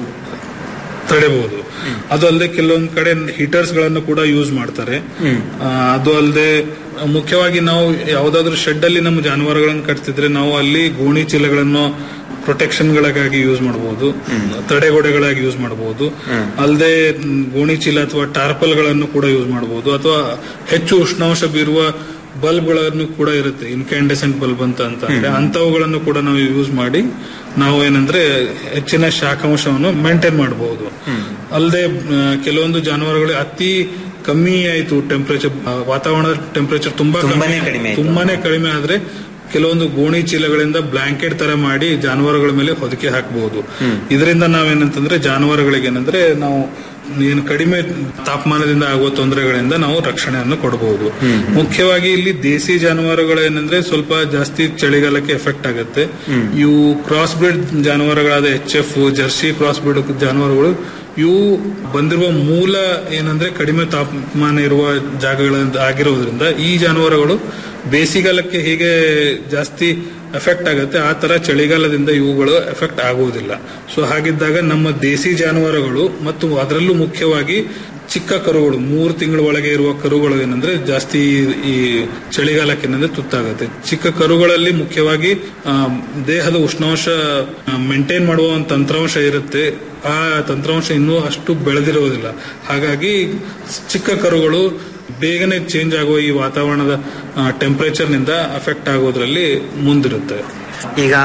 ತಡೆಬಹುದು ಅದು ಅಲ್ಲದೆ ಕೆಲವೊಂದ್ ಕಡೆ ಹೀಟರ್ಸ್ ಗಳನ್ನು ಕೂಡ ಯೂಸ್ ಮಾಡ್ತಾರೆ ಆ, ಅದು ಅಲ್ಲದೆ ಮುಖ್ಯವಾಗಿ ನಾವು ಯಾವ್ದಾದ್ರು ಶೆಡ್ ಅಲ್ಲಿ ನಮ್ಮ ಜಾನುವಾರುಗಳನ್ನು ಕಟ್ತಿದ್ರೆ ನಾವು ಅಲ್ಲಿ ಗೋಣಿ ಚೀಲಗಳನ್ನು ಪ್ರೊಟೆಕ್ಷನ್ ಗಳಾಗಿ ಯೂಸ್ ಮಾಡಬಹುದು ತಡೆಗೋಡೆಗಳಾಗಿ ಯೂಸ್ ಮಾಡಬಹುದು ಅಲ್ಲದೆ ಗೋಣಿ ಚೀಲ ಅಥವಾ ಟಾರ್ಪಲ್ ಗಳನ್ನು ಕೂಡ ಯೂಸ್ ಮಾಡಬಹುದು ಅಥವಾ ಹೆಚ್ಚು ಉಷ್ಣಾಂಶ ಬೀರುವ ಬಲ್ಬ್ ಗಳನ್ನು ಕೂಡ ಇರುತ್ತೆ ಇನ್ಕ್ಯಾಂಡೆಸೆಂಟ್ ಬಲ್ಬ್ ಅಂತ ಅಂತ ಅಂದ್ರೆ ಅಂತವುಗಳನ್ನು ಕೂಡ ನಾವು ಯೂಸ್ ಮಾಡಿ ನಾವು ಏನಂದ್ರೆ ಹೆಚ್ಚಿನ ಶಾಖಾಂಶವನ್ನು ಮೇಂಟೈನ್ ಮಾಡಬಹುದು ಅಲ್ಲದೆ ಕೆಲವೊಂದು ಜಾನುವಾರುಗಳು ಅತಿ ಕಮ್ಮಿ ಆಯಿತು ಟೆಂಪರೇಚರ್ ವಾತಾವರಣದ ಟೆಂಪರೇಚರ್ ತುಂಬಾ ತುಂಬಾನೇ ಕಮ್ಮಿ ಕಡಿಮೆ ಆಯ್ತು. ತುಂಬಾನೇ ಕಡಿಮೆ ಆದ್ರೆ ಕೆಲವೊಂದು ಗೋಣಿ ಚೀಲಗಳಿಂದ ಬ್ಲಾಂಕೆಟ್ ತರ ಮಾಡಿ ಜಾನುವಾರುಗಳ ಮೇಲೆ ಹೊದಿಕೆ ಹಾಕಬಹುದು ಇದರಿಂದ ನಾವೇನಂತಂದ್ರೆ ಜಾನುವಾರುಗಳಿಗೆ ಏನಂದ್ರೆ ನಾವು ಏನು ಕಡಿಮೆ ತಾಪಮಾನದಿಂದ ಆಗುವ ತೊಂದರೆಗಳಿಂದ ನಾವು ರಕ್ಷಣೆಯನ್ನು ಕೊಡಬಹುದು ಮುಖ್ಯವಾಗಿ ಇಲ್ಲಿ ದೇಸಿ ಜಾನುವಾರುಗಳು ಏನಂದ್ರೆ ಸ್ವಲ್ಪ ಜಾಸ್ತಿ ಚಳಿಗಾಲಕ್ಕೆ ಎಫೆಕ್ಟ್ ಆಗುತ್ತೆ ಇವು ಕ್ರಾಸ್ ಬ್ರೀಡ್ ಜಾನುವಾರುಗಳಾದ H F Jersey cross breed ಜಾನುವಾರುಗಳು ಇವು ಬಂದಿರುವ ಮೂಲ ಏನಂದ್ರೆ ಕಡಿಮೆ ತಾಪಮಾನ ಇರುವ ಜಾಗಗಳ ಆಗಿರೋದ್ರಿಂದ ಈ ಜಾನುವಾರುಗಳು ಬೇಸಿಗೆಗಾಲಕ್ಕೆ ಹೇಗೆ ಜಾಸ್ತಿ ಎಫೆಕ್ಟ್ ಆಗುತ್ತೆ ಆ ತರ ಚಳಿಗಾಲದಿಂದ ಇವುಗಳು ಎಫೆಕ್ಟ್ ಆಗುವುದಿಲ್ಲ ಸೊ ಹಾಗಿದ್ದಾಗ ನಮ್ಮ ದೇಸಿ ಜಾನುವಾರುಗಳು ಮತ್ತು ಅದರಲ್ಲೂ ಮುಖ್ಯವಾಗಿ ಚಿಕ್ಕ ಕರುಗಳು ಮೂರು ತಿಂಗಳ ಒಳಗೆ ಇರುವ ಕರುಗಳು ಏನಂದ್ರೆ ಜಾಸ್ತಿ ಈ ಚಳಿಗಾಲಕ್ಕೆ ಏನಂದ್ರೆ ತುತ್ತಾಗುತ್ತೆ ಚಿಕ್ಕ ಕರುಗಳಲ್ಲಿ ಮುಖ್ಯವಾಗಿ ಆ, ದೇಹದ ಉಷ್ಣಾಂಶ ಮೇಂಟೈನ್ ಮಾಡುವ ಒಂದು ತಂತ್ರಾಂಶ ಇರುತ್ತೆ ಆ ತಂತ್ರಾಂಶ ಇನ್ನೂ ಅಷ್ಟು ಬೆಳೆದಿರುವುದಿಲ್ಲ ಹಾಗಾಗಿ ಚಿಕ್ಕ ಕರುಗಳು ಬೇಗನೆ ಚೇಂಜ್ ಆಗುವ ಈ ವಾತಾವರಣದ ಟೆಂಪರೇಚರ್ ನಿಂದ ಅಫೆಕ್ಟ್ ಆಗೋದ್ರಲ್ಲಿ ಮುಂದಿರುತ್ತೆ ಈಗ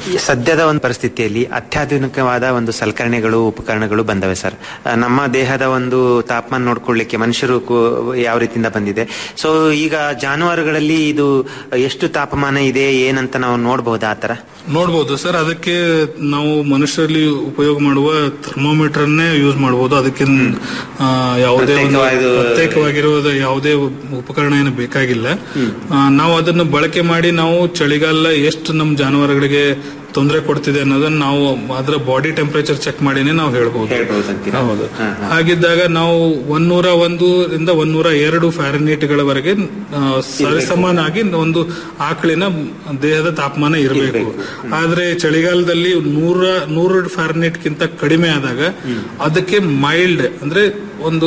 ಈ ಸದ್ಯದ ಒಂದು ಪರಿಸ್ಥಿತಿಯಲ್ಲಿ ಅತ್ಯಾಧುನಿಕವಾದ ಒಂದು ಸಲಕರಣೆಗಳು ಉಪಕರಣಗಳು ಬಂದವೆ ಸರ್ ಆ, ನಮ್ಮ ದೇಹದ ಒಂದು ತಾಪಮಾನ ನೋಡ್ಕೊಳ್ಳಿಕ್ಕೆ ಮನುಷ್ಯರು ಕೂ- ಯಾವ ರೀತಿಯಿಂದ ಬಂದಿದೆ ಸೊ ಈಗ ಜಾನುವಾರುಗಳಲ್ಲಿ ಇದು ಎಷ್ಟು ತಾಪಮಾನ ಇದೆ ಏನಂತ ನಾವು ನೋಡಬಹುದಾ ಆ ತರ ನೋಡ್ಬೋದು ಸರ್ ಅದಕ್ಕೆ ನಾವು ಮನುಷ್ಯರಲ್ಲಿ ಉಪಯೋಗ ಮಾಡುವ ಥರ್ಮೋಮೀಟರ್ ಅನ್ನೇ ಯೂಸ್ ಮಾಡಬಹುದು ಅದಕ್ಕೆ ಆ, ಯಾವುದೇ ಒಂದು ಪ್ರತ್ಯೇಕವಾದ- ಪ್ರತ್ಯೇಕವಾಗಿರುವ ಯಾವುದೇ ಉಪಕರಣ ಏನು ಬೇಕಾಗಿಲ್ಲ ಆ, ನಾವು ಅದನ್ನು ಬಳಕೆ ಮಾಡಿ ನಾವು ಚಳಿಗಾಲ ಎಷ್ಟು ನಮ್ಮ ಜಾನುವಾರುಗಳಿಗೆ ತೊಂದರೆ ಕೊಡ್ತಿದೆ ಅನ್ನೋದನ್ನ ನಾವು ಅದರ ಬಾಡಿ ಟೆಂಪರೇಚರ್ ಚೆಕ್ ಮಾಡಿನೇ ನಾವು ಹೇಳ್ಬೋದು ಹೌದು ಹಾಗಿದ್ದಾಗ ನಾವು ಒನ್ನೂರ ಒಂದು ಇಂದ ಒನ್ನೂರ ಎರಡು ಫ್ಯಾರನೀಟ್ ಗಳವರೆಗೆ ಆ, ಸರಿಸಮಾನಾಗಿ ಒಂದು ಆಕಳಿನ ದೇಹದ ತಾಪಮಾನ ಇರಬೇಕು ಆದ್ರೆ ಚಳಿಗಾಲದಲ್ಲಿ ನೂರ ನೂರು ಫ್ಯಾರನೀಟ್ ಗಿಂತ ಕಡಿಮೆ ಆದಾಗ ಅದಕ್ಕೆ ಮೈಲ್ಡ್ ಅಂದ್ರೆ ಒಂದು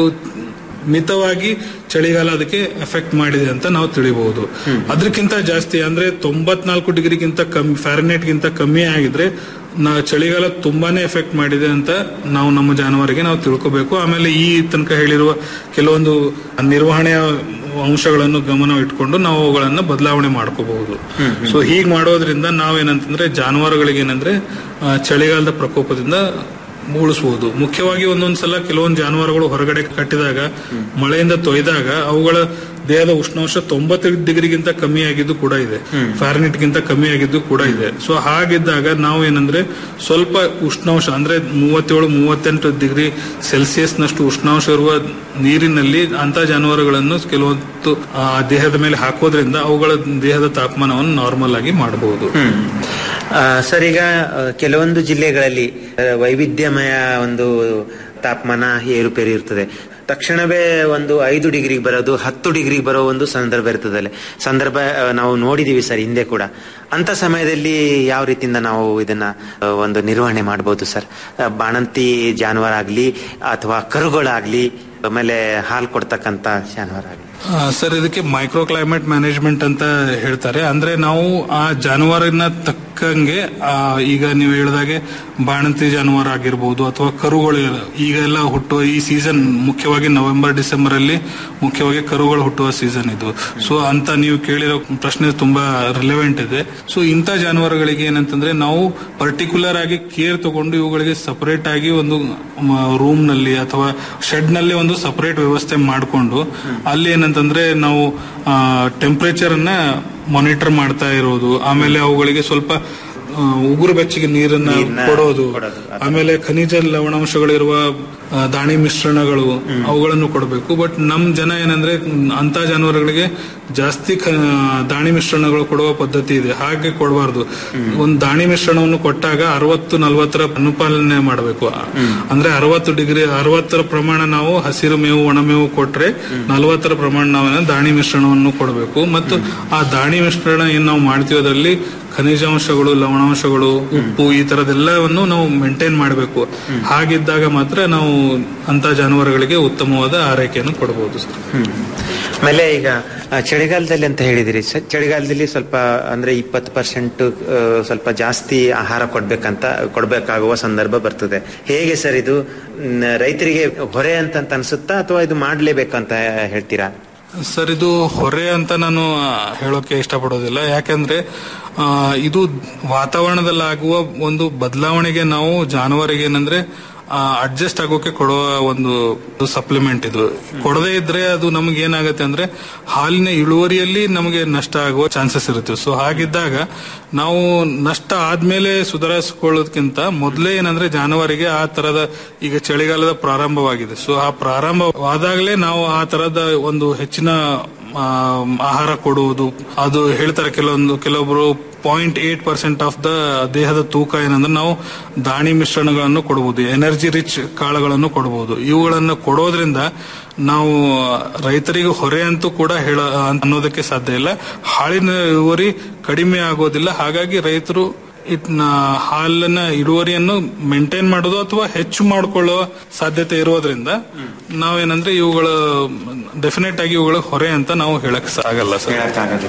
ಮಿತವಾಗಿ ಚಳಿಗಾಲ ಅದಕ್ಕೆ ಎಫೆಕ್ಟ್ ಮಾಡಿದೆ ಅಂತ ನಾವು ತಿಳಿಬಹುದು ಅದಕ್ಕಿಂತ ಜಾಸ್ತಿ ಅಂದ್ರೆ ತೊಂಬತ್ನಾಲ್ಕು ಡಿಗ್ರಿಗಿಂತ ಕಮ್ಮಿ ಫ್ಯಾರನೈಟ್ ಗಿಂತ ಕಮ್ಮಿ ಆಗಿದ್ರೆ ನಾ ಚಳಿಗಾಲ ತುಂಬಾನೇ ಎಫೆಕ್ಟ್ ಮಾಡಿದೆ ಅಂತ ನಾವು ನಮ್ಮ ಜಾನುವಾರಿಗೆ ನಾವು ತಿಳ್ಕೋಬೇಕು ಆಮೇಲೆ ಈ ತನಕ ಹೇಳಿರುವ ಕೆಲವೊಂದು ನಿರ್ವಹಣೆಯ ಅಂಶಗಳನ್ನು ಗಮನ ಇಟ್ಕೊಂಡು ನಾವು ಅವುಗಳನ್ನ ಬದಲಾವಣೆ ಮಾಡ್ಕೋಬಹುದು ಸೊ ಹೀಗ್ ಮಾಡೋದ್ರಿಂದ ನಾವೇನಂತಂದ್ರೆ ಜಾನುವಾರುಗಳಿಗೆ ಏನಂದ್ರೆ ಆ, ಚಳಿಗಾಲದ ಪ್ರಕೋಪದಿಂದ ಉಳಿಸಬಹುದು ಮುಖ್ಯವಾಗಿ ಒಂದೊಂದ್ಸಲ ಕೆಲವೊಂದು ಜಾನುವಾರುಗಳು ಹೊರಗಡೆ ಕಟ್ಟಿದಾಗ ಮಳೆಯಿಂದ ತೊಯ್ದಾಗ ಅವುಗಳ ದೇಹದ ಉಷ್ಣಾಂಶ ತೊಂಬತ್ತು ಡಿಗ್ರಿಗಿಂತ ಕಮ್ಮಿ ಆಗಿದ್ದು ಕೂಡ ಇದೆ ಫ್ಯಾರನಿಟ್ ಗಿಂತ ಕಮ್ಮಿ ಆಗಿದ್ದು ಕೂಡ ಇದೆ ಸೊ ಹಾಗಿದ್ದಾಗ ನಾವು ಏನಂದ್ರೆ ಸ್ವಲ್ಪ ಉಷ್ಣಾಂಶ ಅಂದ್ರೆ ಮೂವತ್ತೇಳು ಮೂವತ್ತೆಂಟು ಡಿಗ್ರಿ ಸೆಲ್ಸಿಯಸ್ ನಷ್ಟು ಉಷ್ಣಾಂಶ ಇರುವ ನೀರಿನಲ್ಲಿ ಅಂತ ಜಾನುವಾರುಗಳನ್ನು ಕೆಲವೊಂದು ಆ, ದೇಹದ ಮೇಲೆ ಹಾಕೋದ್ರಿಂದ ಅವುಗಳ ದೇಹದ ತಾಪಮಾನವನ್ನು ನಾರ್ಮಲ್ ಆಗಿ ಮಾಡಬಹುದು ಆ, ಸರ್ ಈಗ ಆ, ಕೆಲವೊಂದು ಜಿಲ್ಲೆಗಳಲ್ಲಿ ಆ, ವೈವಿಧ್ಯಮಯ ಒಂದು ತಾಪಮಾನ ಏರುಪೇರು ಇರ್ತದೆ ತಕ್ಷಣವೇ ಒಂದು ಐದು ಡಿಗ್ರಿಗೆ ಬರೋದು ಹತ್ತು ಡಿಗ್ರಿಗೆ ಬರೋ ಒಂದು ಸಂದರ್ಭ ಇರ್ತದೆ ಸಂದರ್ಭ ಆ, ನಾವು ನೋಡಿದೀವಿ ಸರ್ ಹಿಂದೆ ಕೂಡ ಅಂತ ಸಮಯದಲ್ಲಿ ಯಾವ ರೀತಿಯಿಂದ ನಾವು ಇದನ್ನ ಆ, ಒಂದು ನಿರ್ವಹಣೆ ಮಾಡಬಹುದು ಸರ್ ಆ, ಬಾಣಂತಿ ಜಾನುವಾರಾಗ್ಲಿ ಅಥವಾ ಕರುಗಳಾಗ್ಲಿ ಆಮೇಲೆ ಹಾಲು ಕೊಡ್ತಕ್ಕಂತ ಜಾನುವಾರಾಗ್ಲಿ ಆ, ಸರ್ ಇದಕ್ಕೆ ಮೈಕ್ರೋ ಕ್ಲೈಮೇಟ್ ಮ್ಯಾನೇಜ್ಮೆಂಟ್ ಅಂತ ಹೇಳ್ತಾರೆ ಅಂದ್ರೆ ನಾವು ಆ ಜಾನುವಾರಿನ ತಕ್ಕಂಗೆ ಆ, ಈಗ ನೀವು ಹೇಳಿದಾಗೆ ಬಾಣಂತಿ ಜಾನುವಾರು ಆಗಿರ್ಬೋದು ಅಥವಾ ಕರುಗಳು ಈಗೆಲ್ಲ ಹುಟ್ಟುವ ಈ ಸೀಸನ್ ಮುಖ್ಯವಾಗಿ ನವೆಂಬರ್ ಡಿಸೆಂಬರ್ ಅಲ್ಲಿ ಮುಖ್ಯವಾಗಿ ಕರುಗಳು ಹುಟ್ಟುವ ಸೀಸನ್ ಇದು ಸೊ ಅಂತ ನೀವು ಕೇಳಿರೋ ಪ್ರಶ್ನೆ ತುಂಬಾ ರಿಲೆವೆಂಟ್ ಇದೆ ಸೊ ಇಂಥ ಜಾನುವಾರುಗಳಿಗೆ ಏನಂತಂದ್ರೆ ನಾವು ಪರ್ಟಿಕ್ಯುಲರ್ ಆಗಿ ಕೇರ್ ತಗೊಂಡು ಇವುಗಳಿಗೆ ಸಪರೇಟ್ ಆಗಿ ಒಂದು ರೂಮ್ ನಲ್ಲಿ ಅಥವಾ ಶೆಡ್ ನಲ್ಲಿ ಒಂದು ಸಪರೇಟ್ ವ್ಯವಸ್ಥೆ ಮಾಡಿಕೊಂಡು ಅಲ್ಲಿ ಏನಂತಂದ್ರೆ ನಾವು ಟೆಂಪರೇಚರ್ ಅನ್ನ ಮಾನಿಟರ್ ಮಾಡ್ತಾ ಇರೋದು ಆಮೇಲೆ ಅವುಗಳಿಗೆ ಸ್ವಲ್ಪ ಆ, ಉಗುರು ಬೆಚ್ಚಗೆ ನೀರನ್ನ ಕೊಡೋದು ಆಮೇಲೆ ಖನಿಜ ಲವಣಾಂಶಗಳಿರುವ ಆ, ದಾಣಿ ಮಿಶ್ರಣಗಳು ಅವುಗಳನ್ನು ಕೊಡಬೇಕು ಬಟ್ ನಮ್ ಜನ ಏನಂದ್ರೆ ಅಂತ ಜಾನುವಾರುಗಳಿಗೆ ಜಾಸ್ತಿ ಖ- ದಾಣಿ ಮಿಶ್ರಣಗಳು ಕೊಡುವ ಪದ್ಧತಿ ಇದೆ ಹಾಗೆ ಕೊಡಬಾರ್ದು ಒಂದು ದಾಣಿ ಮಿಶ್ರಣವನ್ನು ಕೊಟ್ಟಾಗ ಅರವತ್ತು ನಲ್ವತ್ತರ ಅನುಪಾಲನೆ ಮಾಡಬೇಕು ಅಂದ್ರೆ ಅರವತ್ತು ಡಿಗ್ರಿ ಅರವತ್ತರ ಪ್ರಮಾಣ ನಾವು ಹಸಿರು ಮೇವು ಒಣಮೇವು ಕೊಟ್ರೆ ನಲ್ವತ್ತರ ಪ್ರಮಾಣ ನಾವು ದಾಣಿ ಮಿಶ್ರಣವನ್ನು ಕೊಡಬೇಕು ಮತ್ತು ಆ ದಾಣಿ ಮಿಶ್ರಣ ಏನ್ ನಾವು ಮಾಡ್ತೀವಿ ಅದರಲ್ಲಿ ಖನಿಜಾಂಶಗಳು ಲವಣಾಂಶಗಳು ಉಪ್ಪು ಈ ತರದೆಲ್ಲವನ್ನು ನಾವು ಮೇಂಟೈನ್ ಮಾಡಬೇಕು ಹಾಗಿದ್ದಾಗ ಮಾತ್ರ ನಾವು ಅಂತ ಜಾನುವಾರುಗಳಿಗೆ ಉತ್ತಮವಾದ ಆರೈಕೆಯನ್ನು ಕೊಡಬಹುದು ಸರ್ ಆಮೇಲೆ ಈಗ ಆ, ಚಳಿಗಾಲದಲ್ಲಿ ಅಂತ ಹೇಳಿದಿರಿ ಸ- ಚಳಿಗಾಲದಲ್ಲಿ ಸ್ವಲ್ಪ ಅಂದ್ರೆ ಇಪ್ಪತ್ತು ಪರ್ಸೆಂಟ್ ಸ್ವಲ್ಪ ಜಾಸ್ತಿ ಆಹಾರ ಕೊಡ್ಬೇಕಂತ ಕೊಡ್ಬೇಕಾಗುವ ಸಂದರ್ಭ ಬರ್ತದೆ ಹೇಗೆ ಸರ್ ಇದು ಮ್, ರೈತರಿಗೆ ಹೊರೆ ಅಂತ ಅಂತ ಅನ್ಸುತ್ತಾ ಅಥವಾ ಇದು ಮಾಡ್ಲೇಬೇಕಂತ ಹೇಳ್ತೀರಾ ಸರ್ ಇದು ಹೊರೆ ಅಂತ ನಾನು ಆ, ಹೇಳೋಕೆ ಇಷ್ಟಪಡೋದಿಲ್ಲ ಯಾಕಂದ್ರೆ ಆ, ಇದು ವಾತಾವರಣದಲ್ಲಾಗುವ ಒಂದು ಬದಲಾವಣೆಗೆ ನಾವು ಜಾನುವಾರಿಗೆ ಏನಂದ್ರೆ ಅಡ್ಜಸ್ಟ್ ಆಗೋಕೆ ಕೊಡುವ ಒಂದು ಸಪ್ಲಿಮೆಂಟ್ ಇದು ಕೊಡದೇ ಇದ್ರೆ ಅದು ನಮ್ಗೆ ಏನಾಗುತ್ತೆ ಅಂದ್ರೆ ಹಾಲಿನ ಇಳುವರಿಯಲ್ಲಿ ನಮಗೆ ನಷ್ಟ ಆಗುವ ಚಾನ್ಸಸ್ ಇರುತ್ತೆ ಸೊ ಹಾಗಿದ್ದಾಗ ನಾವು ನಷ್ಟ ಆದ್ಮೇಲೆ ಸುಧಾರಿಸಿಕೊಳ್ಳೋದಕ್ಕಿಂತ ಮೊದಲೇ ಏನಂದ್ರೆ ಜಾನುವಾರಿಗೆ ಆ ತರದ ಈಗ ಚಳಿಗಾಲದ ಪ್ರಾರಂಭವಾಗಿದೆ ಸೊ ಆ ಪ್ರಾರಂಭವಾದಾಗಲೇ ನಾವು ಆ ತರದ ಒಂದು ಹೆಚ್ಚಿನ ಆ, ಆಹಾರ ಕೊಡುವುದು ಅದು ಹೇಳ್ತಾರೆ ಕೆಲವೊಂದು ಕೆಲವೊಬ್ರು point eight percent of the ದೇಹದ ತೂಕ ಏನಂದ್ರೆ ನಾವು ದಾಣಿ ಮಿಶ್ರಣಗಳನ್ನು ಕೊಡಬಹುದು ಎನರ್ಜಿ ರಿಚ್ ಕಾಳುಗಳನ್ನು ಕೊಡಬಹುದು ಇವುಗಳನ್ನು ಕೊಡೋದ್ರಿಂದ ನಾವು ರೈತರಿಗೆ ಹೊರೆ ಅಂತೂ ಕೂಡ ಹೇಳ ಅನ್ನೋದಕ್ಕೆ ಸಾಧ್ಯ ಇಲ್ಲ ಹಾಲಿನ ಇಳುವರಿ ಕಡಿಮೆ ಆಗೋದಿಲ್ಲ ಹಾಗಾಗಿ ರೈತರು ಇದ್ನ ಹಾಲಿನ ಇಳುವರಿಯನ್ನು ಮೇಂಟೈನ್ ಮಾಡೋದು ಅಥವಾ ಹೆಚ್ಚು ಮಾಡಿಕೊಳ್ಳುವ ಸಾಧ್ಯತೆ ಇರೋದ್ರಿಂದ ನಾವೇನಂದ್ರೆ ಇವುಗಳ ಡೆಫಿನೆಟ್ ಆಗಿ ಇವುಗಳ ಹೊರೆ ಅಂತ ನಾವು ಹೇಳಕ್ ಆಗಲ್ಲ ಸರ್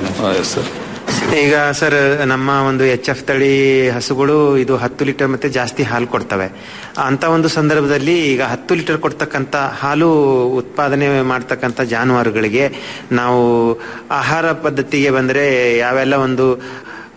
ಸರ್ ಈಗ ಸರ್ ನಮ್ಮ ಒಂದು ಎಚ್ ಎಫ್ ತಳಿ ಹಸುಗಳು ಇದು ಹತ್ತು ಲೀಟರ್ ಮತ್ತೆ ಜಾಸ್ತಿ ಹಾಲು ಕೊಡ್ತವೆ ಅಂತ ಒಂದು ಸಂದರ್ಭದಲ್ಲಿ ಈಗ ಹತ್ತು ಲೀಟರ್ ಕೊಡ್ತಕ್ಕಂತ ಹಾಲು ಉತ್ಪಾದನೆ ಮಾಡ್ತಕ್ಕಂತ ಜಾನುವಾರುಗಳಿಗೆ ನಾವು ಆಹಾರ ಪದ್ಧತಿಗೆ ಬಂದ್ರೆ ಯಾವೆಲ್ಲ ಒಂದು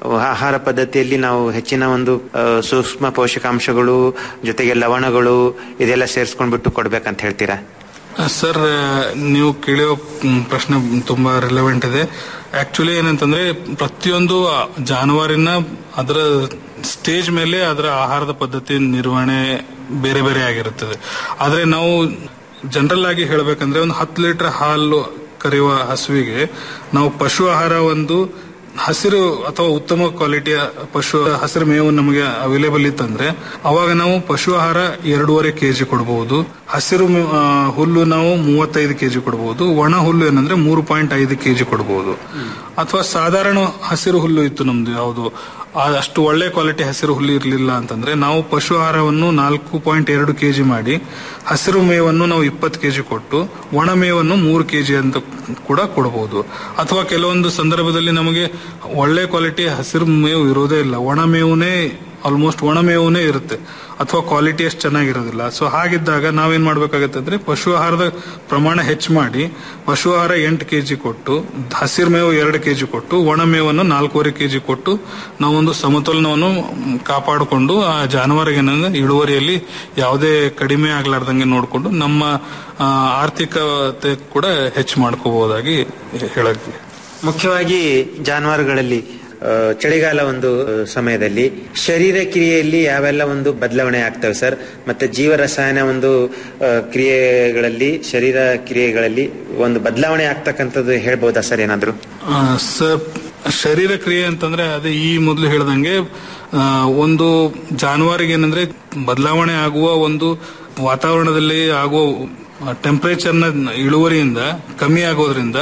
ಆಹಾರ ಪದ್ಧತಿಯಲ್ಲಿ ನಾವು ಹೆಚ್ಚಿನ ಒಂದು ಆ, ಸೂಕ್ಷ್ಮ ಪೋಷಕಾಂಶಗಳು ಜೊತೆಗೆ ಲವಣಗಳು ಇದೆಲ್ಲ ಸೇರಿಸ್ಕೊಂಡ್ಬಿಟ್ಟು ಕೊಡ್ಬೇಕಂತ ಹೇಳ್ತೀರಾ ಸರ್ ನೀವು ಕೇಳೋ ಮ್, ಪ್ರಶ್ನೆ ತುಂಬಾ ರಿಲೆವೆಂಟ್ ಇದೆ ಆಕ್ಚುಲಿ ಏನಂತಂದ್ರೆ ಪ್ರತಿಯೊಂದು ಜಾನುವಾರಿನ ಅದರ ಸ್ಟೇಜ್ ಮೇಲೆ ಅದರ ಆಹಾರದ ಪದ್ಧತಿ ನಿರ್ವಹಣೆ ಬೇರೆ ಬೇರೆ ಆಗಿರುತ್ತದೆ ಆದ್ರೆ ನಾವು ಜನರಲ್ ಆಗಿ ಹೇಳ್ಬೇಕಂದ್ರೆ ಒಂದು ಹತ್ತು ಲೀಟರ್ ಹಾಲು ಕರೆಯುವ ಹಸುವಿಗೆ ನಾವು ಪಶು ಆಹಾರ ಒಂದು ಹಸಿರು ಅಥವಾ ಉತ್ತಮ ಕ್ವಾಲಿಟಿಯ ಪಶು ಹಸಿರು ಮೇವು ನಮಗೆ ಅವೈಲೇಬಲ್ ಇತ್ತಂದ್ರೆ ಅವಾಗ ನಾವು ಪಶು ಆಹಾರ ಎರಡೂವರೆ ಕೆಜಿ ಕೊಡಬಹುದು ಹಸಿರು ಮೇ- ಆ, ಹುಲ್ಲು ನಾವು ಮೂವತ್ತೈದು ಕೆಜಿ ಕೊಡಬಹುದು ಒಣ ಹುಲ್ಲು ಏನಂದ್ರೆ ಮೂರು ಪಾಯಿಂಟ್ ಐದು ಕೆಜಿ ಕೊಡಬಹುದು ಅಥವಾ ಸಾಧಾರಣ ಹಸಿರು ಹುಲ್ಲು ಇತ್ತು ನಮ್ದು ಯಾವುದು ಆ ಅಷ್ಟು ಒಳ್ಳೆ ಕ್ವಾಲಿಟಿ ಹಸಿರು ಹುಲ್ಲು ಇರಲಿಲ್ಲ ಅಂತಂದ್ರೆ ನಾವು ಪಶು ಆಹಾರವನ್ನು ನಾಲ್ಕು ಪಾಯಿಂಟ್ ಎರಡು ಕೆಜಿ ಮಾಡಿ ಹಸಿರು ಮೇವನ್ನು ನಾವು ಇಪ್ಪತ್ತು ಕೆಜಿ ಕೊಟ್ಟು ಒಣ ಮೇವನ್ನು ಮೂರು ಕೆಜಿ ಅಂತ ಕೂಡ ಕೊಡಬಹುದು ಅಥವಾ ಕೆಲವೊಂದು ಸಂದರ್ಭದಲ್ಲಿ ನಮಗೆ ಒಳ್ಳೆ ಕ್ವಾಲಿಟಿ ಹಸಿರು ಮೇವು ಇರೋದೇ ಇಲ್ಲ ಒಣ ಮೇವುನೇ ಆಲ್ಮೋಸ್ಟ್ ಒಣ ಮೇವುನೇ ಇರುತ್ತೆ ಅಥವಾ ಕ್ವಾಲಿಟಿ ಅಷ್ಟು ಚೆನ್ನಾಗಿರೋದಿಲ್ಲ ಸೊ ಹಾಗಿದ್ದಾಗ ನಾವೇನ್ ಮಾಡ್ಬೇಕಾಗತ್ತೆ ಅಂದ್ರೆ ಪಶು ಆಹಾರದ ಪ್ರಮಾಣ ಹೆಚ್ಚು ಮಾಡಿ ಪಶು ಆಹಾರ ಎಂಟು ಕೆಜಿ ಕೊಟ್ಟು ಹಸಿರು ಮೇವು ಎರಡು ಕೆಜಿ ಕೊಟ್ಟು ಒಣ ಮೇವನ್ನು ನಾಲ್ಕೂವರೆ ಕೆಜಿ ಕೊಟ್ಟು ನಾವೊಂದು ಸಮತೋಲನವನ್ನು ಮ್, ಕಾಪಾಡಿಕೊಂಡು ಆ ಜಾನುವಾರಿಗೆ ಏನಂದ್ರೆ ಇಳುವರಿಯಲ್ಲಿ ಯಾವುದೇ ಕಡಿಮೆ ಆಗ್ಲಾರ್ದಂಗೆ ನೋಡಿಕೊಂಡು ನಮ್ಮ ಆ, ಆರ್ಥಿಕತೆ ಕೂಡ ಹೆಚ್ಚು ಮಾಡ್ಕೋಬಹುದಾಗಿ ಹೇಳಕ್ಕೆ ಮುಖ್ಯವಾಗಿ ಜಾನುವಾರುಗಳಲ್ಲಿ ಆ, ಚಳಿಗಾಲ ಒಂದು ಆ, ಸಮಯದಲ್ಲಿ ಶರೀರ ಕ್ರಿಯೆಯಲ್ಲಿ ಯಾವೆಲ್ಲ ಒಂದು ಬದಲಾವಣೆ ಆಗ್ತವೆ ಸರ್ ಮತ್ತೆ ಜೀವ ರಸಾಯನ ಒಂದು ಆ, ಕ್ರಿಯೆಗಳಲ್ಲಿ ಶರೀರ ಕ್ರಿಯೆಗಳಲ್ಲಿ ಒಂದು ಬದಲಾವಣೆ ಆಗ್ತಕ್ಕಂಥದ್ದು ಹೇಳ್ಬೋದಾ ಸರ್ ಏನಾದ್ರು ಆ, ಸರ್ ಶರೀರ ಕ್ರಿಯೆ ಅಂತಂದ್ರೆ ಅದೇ ಈ ಮೊದಲು ಹೇಳ್ದಂಗೆ ಆ, ಒಂದು ಜಾನುವಾರಿಗೆ ಏನಂದ್ರೆ ಬದಲಾವಣೆ ಆಗುವ ಒಂದು ವಾತಾವರಣದಲ್ಲಿ ಆಗುವ ಟೆಂಪರೇಚರ್ನ ಇಳುವರಿಯಿಂದ ಕಮ್ಮಿ ಆಗೋದ್ರಿಂದ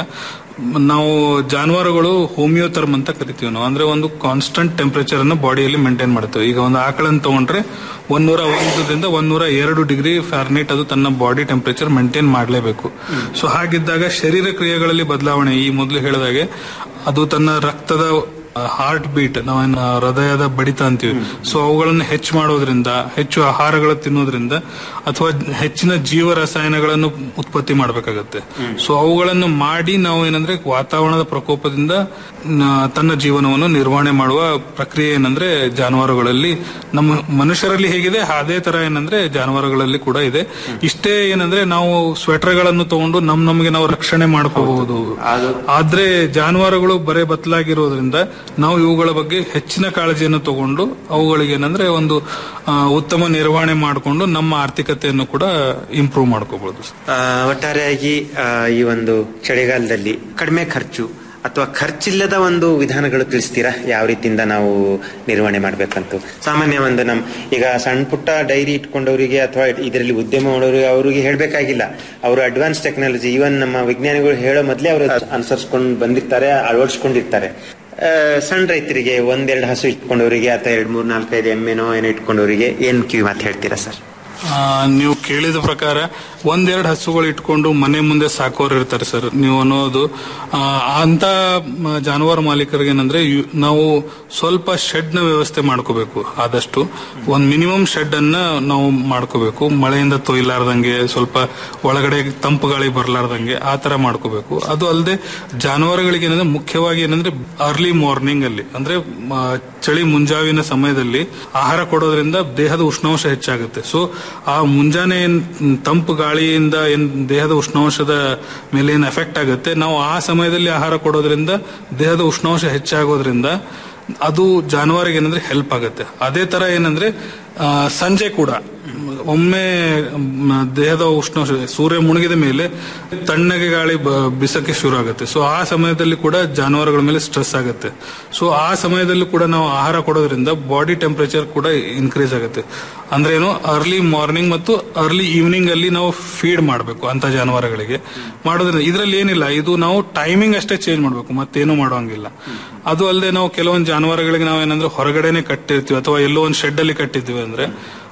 ನಾವು ಜಾನುವಾರುಗಳು ಹೋಮಿಯೋಥರ್ಮ್ ಅಂತ ಕರಿತೀವಿ ನಾವು ಅಂದ್ರೆ ಒಂದು ಕಾನ್ಸ್ಟಂಟ್ ಟೆಂಪರೇಚರ್ ಅನ್ನು ಬಾಡಿಯಲ್ಲಿ ಮೇಂಟೈನ್ ಮಾಡ್ತೇವೆ ಈಗ ಒಂದು ಆಕಳನ್ನು ತಗೊಂಡ್ರೆ ಒಂದೂರ ಒಂದರಿಂದ ಒಂದೂರ ಎರಡು ಡಿಗ್ರಿ ಫ್ಯಾರ್ನೈಟ್ ಅದು ತನ್ನ ಬಾಡಿ ಟೆಂಪರೇಚರ್ ಮೇಂಟೈನ್ ಮಾಡಲೇಬೇಕು ಸೊ ಹಾಗಿದ್ದಾಗ ಶರೀರ ಕ್ರಿಯೆಗಳಲ್ಲಿ ಬದಲಾವಣೆ ಈ ಮೊದಲು ಹೇಳಿದಾಗೆ ಅದು ತನ್ನ ರಕ್ತದ ಹಾರ್ಟ್ ಬೀಟ್ ನಾವೇನು ಹೃದಯದ ಬಡಿತ ಅಂತೀವಿ ಸೊ ಅವುಗಳನ್ನು ಹೆಚ್ಚು ಮಾಡೋದ್ರಿಂದ ಹೆಚ್ಚು ಆಹಾರಗಳು ತಿನ್ನೋದ್ರಿಂದ ಅಥವಾ ಹೆಚ್ಚಿನ ಜೀವ ರಸಾಯನಗಳನ್ನು ಉತ್ಪತ್ತಿ ಮಾಡಬೇಕಾಗತ್ತೆ ಸೊ ಅವುಗಳನ್ನು ಮಾಡಿ ನಾವು ಏನಂದ್ರೆ ವಾತಾವರಣದ ಪ್ರಕೋಪದಿಂದ ನ- ತನ್ನ ಜೀವನವನ್ನು ನಿರ್ವಹಣೆ ಮಾಡುವ ಪ್ರಕ್ರಿಯೆ ಏನಂದ್ರೆ ಜಾನುವಾರುಗಳಲ್ಲಿ ನಮ್ಮ ಮನುಷ್ಯರಲ್ಲಿ ಹೇಗಿದೆ ಅದೇ ತರ ಏನಂದ್ರೆ ಜಾನುವಾರುಗಳಲ್ಲಿ ಕೂಡ ಇದೆ ಇಷ್ಟೇ ಏನಂದ್ರೆ ನಾವು ಸ್ವೆಟರ್ಗಳನ್ನು ತಗೊಂಡು ನಮ್ ನಮಗೆ ನಾವು ರಕ್ಷಣೆ ಮಾಡ್ಕೋಬಹುದು ಆದ್ರೆ ಜಾನುವಾರುಗಳು ಬರೇ ಬತ್ತಲಾಗಿರೋದ್ರಿಂದ ನಾವು ಇವುಗಳ ಬಗ್ಗೆ ಹೆಚ್ಚಿನ ಕಾಳಜಿಯನ್ನು ತಗೊಂಡು ಅವುಗಳಿಗೆ ಏನಂದ್ರೆ ಒಂದು ಆ, ಉತ್ತಮ ನಿರ್ವಹಣೆ ಮಾಡಿಕೊಂಡು ನಮ್ಮ ಆರ್ಥಿಕತೆಯನ್ನು ಕೂಡ ಇಂಪ್ರೂವ್ ಮಾಡ್ಕೋಬಹುದು ಆ, ಒಟ್ಟಾರೆಯಾಗಿ ಆ, ಈ ಒಂದು ಚಳಿಗಾಲದಲ್ಲಿ ಕಡಿಮೆ ಖರ್ಚು ಅಥವಾ ಖರ್ಚಿಲ್ಲದ ಒಂದು ವಿಧಾನಗಳು ತಿಳಿಸ್ತೀರಾ ಯಾವ ರೀತಿಯಿಂದ ನಾವು ನಿರ್ವಹಣೆ ಮಾಡ್ಬೇಕಂತ ಸಾಮಾನ್ಯ ಒಂದು ನಮ್ ಈಗ ಸಣ್ಣ ಪುಟ್ಟ ಡೈರಿ ಇಟ್ಕೊಂಡವರಿಗೆ ಅಥವಾ ಇದರಲ್ಲಿ ಉದ್ಯಮ ಮಾಡೋರಿಗೆ ಅವರಿಗೆ ಹೇಳ್ಬೇಕಾಗಿಲ್ಲ ಅವರು ಅಡ್ವಾನ್ಸ್ ಟೆಕ್ನಾಲಜಿ ಈವನ್ ನಮ್ಮ ವಿಜ್ಞಾನಿಗಳು ಹೇಳೋ ಮೊದಲೇ ಅವರು ಅನುಸರಿಸ್ಕೊಂಡು ಬಂದಿರ್ತಾರೆ ಅಳವಡಿಸ್ಕೊಂಡಿರ್ತಾರೆ ಆ, ಸಣ್ಣ ರೈತರಿಗೆ ಒಂದೆರಡು ಹಸು ಇಟ್ಕೊಂಡವರಿಗೆ ಅಥವಾ ಎರಡ್ ಮೂರ್ ನಾಲ್ಕೈದು ಎಮ್ಮೆನೋ ಏನೋ ಇಟ್ಕೊಂಡವರಿಗೆ ಏನ್ ಕಿವಿ ಮಾತು ಹೇಳ್ತೀರಾ ಸರ್ ಆ, ನೀವು ಕೇಳಿದ ಪ್ರಕಾರ ಒಂದೆರಡು ಹಸುಗಳು ಇಟ್ಕೊಂಡು ಮನೆ ಮುಂದೆ ಸಾಕೋರು ಇರ್ತಾರೆ ಸರ್ ನೀವು ಅನ್ನೋದು ಆ, ಅಂತ ಮ- ಜಾನುವಾರು ಮಾಲೀಕರಿಗೆ ಏನಂದ್ರೆ ಯು- ನಾವು ಸ್ವಲ್ಪ ಶೆಡ್ ನ ವ್ಯವಸ್ಥೆ ಮಾಡ್ಕೋಬೇಕು ಆದಷ್ಟು ಒಂದ್ ಮಿನಿಮಮ್ ಶೆಡ್ ಅನ್ನ ನಾವು ಮಾಡ್ಕೋಬೇಕು ಮಳೆಯಿಂದ ತೊಯ್ಲಾರ್ದಂಗೆ ಸ್ವಲ್ಪ ಒಳಗಡೆ ತಂಪು ಗಾಳಿ ಬರ್ಲಾರ್ದಂಗೆ ಆ ತರ ಮಾಡ್ಕೋಬೇಕು ಅದು ಅಲ್ಲದೆ ಜಾನುವಾರುಗಳಿಗೆ ಏನಂದ್ರೆ ಮುಖ್ಯವಾಗಿ ಏನಂದ್ರೆ ಅರ್ಲಿ ಮಾರ್ನಿಂಗ್ ಅಲ್ಲಿ ಅಂದ್ರೆ ಮ, ಚಳಿ ಮುಂಜಾವಿನ ಸಮಯದಲ್ಲಿ ಆಹಾರ ಕೊಡೋದ್ರಿಂದ ದೇಹದ ಉಷ್ಣಾಂಶ ಹೆಚ್ಚಾಗುತ್ತೆ ಸೊ ಆ ಮುಂಜಾನೆ ಏನ್ ತಂಪು ಗಾಳಿಯಿಂದ ಏನ್ ದೇಹದ ಉಷ್ಣಾಂಶದ ಮೇಲೆ ಏನ್ ಎಫೆಕ್ಟ್ ಆಗುತ್ತೆ ನಾವು ಆ ಸಮಯದಲ್ಲಿ ಆಹಾರ ಕೊಡೋದ್ರಿಂದ ದೇಹದ ಉಷ್ಣಾಂಶ ಹೆಚ್ಚಾಗೋದ್ರಿಂದ ಅದು ಜಾನುವಾರಿಗೆ ಏನಂದ್ರೆ ಹೆಲ್ಪ್ ಆಗುತ್ತೆ ಅದೇ ತರ ಏನಂದ್ರೆ ಆ, ಸಂಜೆ ಕೂಡ ಒಮ್ಮೆ ಮ್, ದೇಹದ ಉಷ್ಣಾಂಶ ಸೂರ್ಯ ಮುಳುಗಿದ ಮೇಲೆ ತಣ್ಣಗೆ ಗಾಳಿ ಬ- ಬಿಸಕ್ಕೆ ಶುರು ಆಗುತ್ತೆ ಸೊ ಆ ಸಮಯದಲ್ಲಿ ಕೂಡ ಜಾನುವಾರುಗಳ ಮೇಲೆ ಸ್ಟ್ರೆಸ್ ಆಗುತ್ತೆ ಸೊ ಆ ಸಮಯದಲ್ಲಿ ಕೂಡ ನಾವು ಆಹಾರ ಕೊಡೋದ್ರಿಂದ ಬಾಡಿ ಟೆಂಪರೇಚರ್ ಕೂಡ ಇನ್ಕ್ರೀಸ್ ಆಗುತ್ತೆ ಅಂದ್ರೆ ಏನು ಅರ್ಲಿ ಮಾರ್ನಿಂಗ್ ಮತ್ತು ಅರ್ಲಿ ಈವ್ನಿಂಗ್ ಅಲ್ಲಿ ನಾವು ಫೀಡ್ ಮಾಡಬೇಕು ಅಂತ ಜಾನುವಾರುಗಳಿಗೆ ಮಾಡೋದ್ರಿಂದ ಇದರಲ್ಲಿ ಏನಿಲ್ಲ ಇದು ನಾವು ಟೈಮಿಂಗ್ ಅಷ್ಟೇ ಚೇಂಜ್ ಮಾಡಬೇಕು ಮತ್ತೇನು ಮಾಡೋಂಗಿಲ್ಲ ಅದು ಅಲ್ಲದೆ ನಾವು ಕೆಲವೊಂದು ಜಾನುವಾರುಗಳಿಗೆ ನಾವು ಏನಂದ್ರೆ ಹೊರಗಡೆನೆ ಕಟ್ಟಿರ್ತೀವಿ ಅಥವಾ ಎಲ್ಲೋ ಒಂದು ಶೆಡ್ ಅಲ್ಲಿ ಕಟ್ಟಿದ್ವಿ ಅಂದ್ರೆ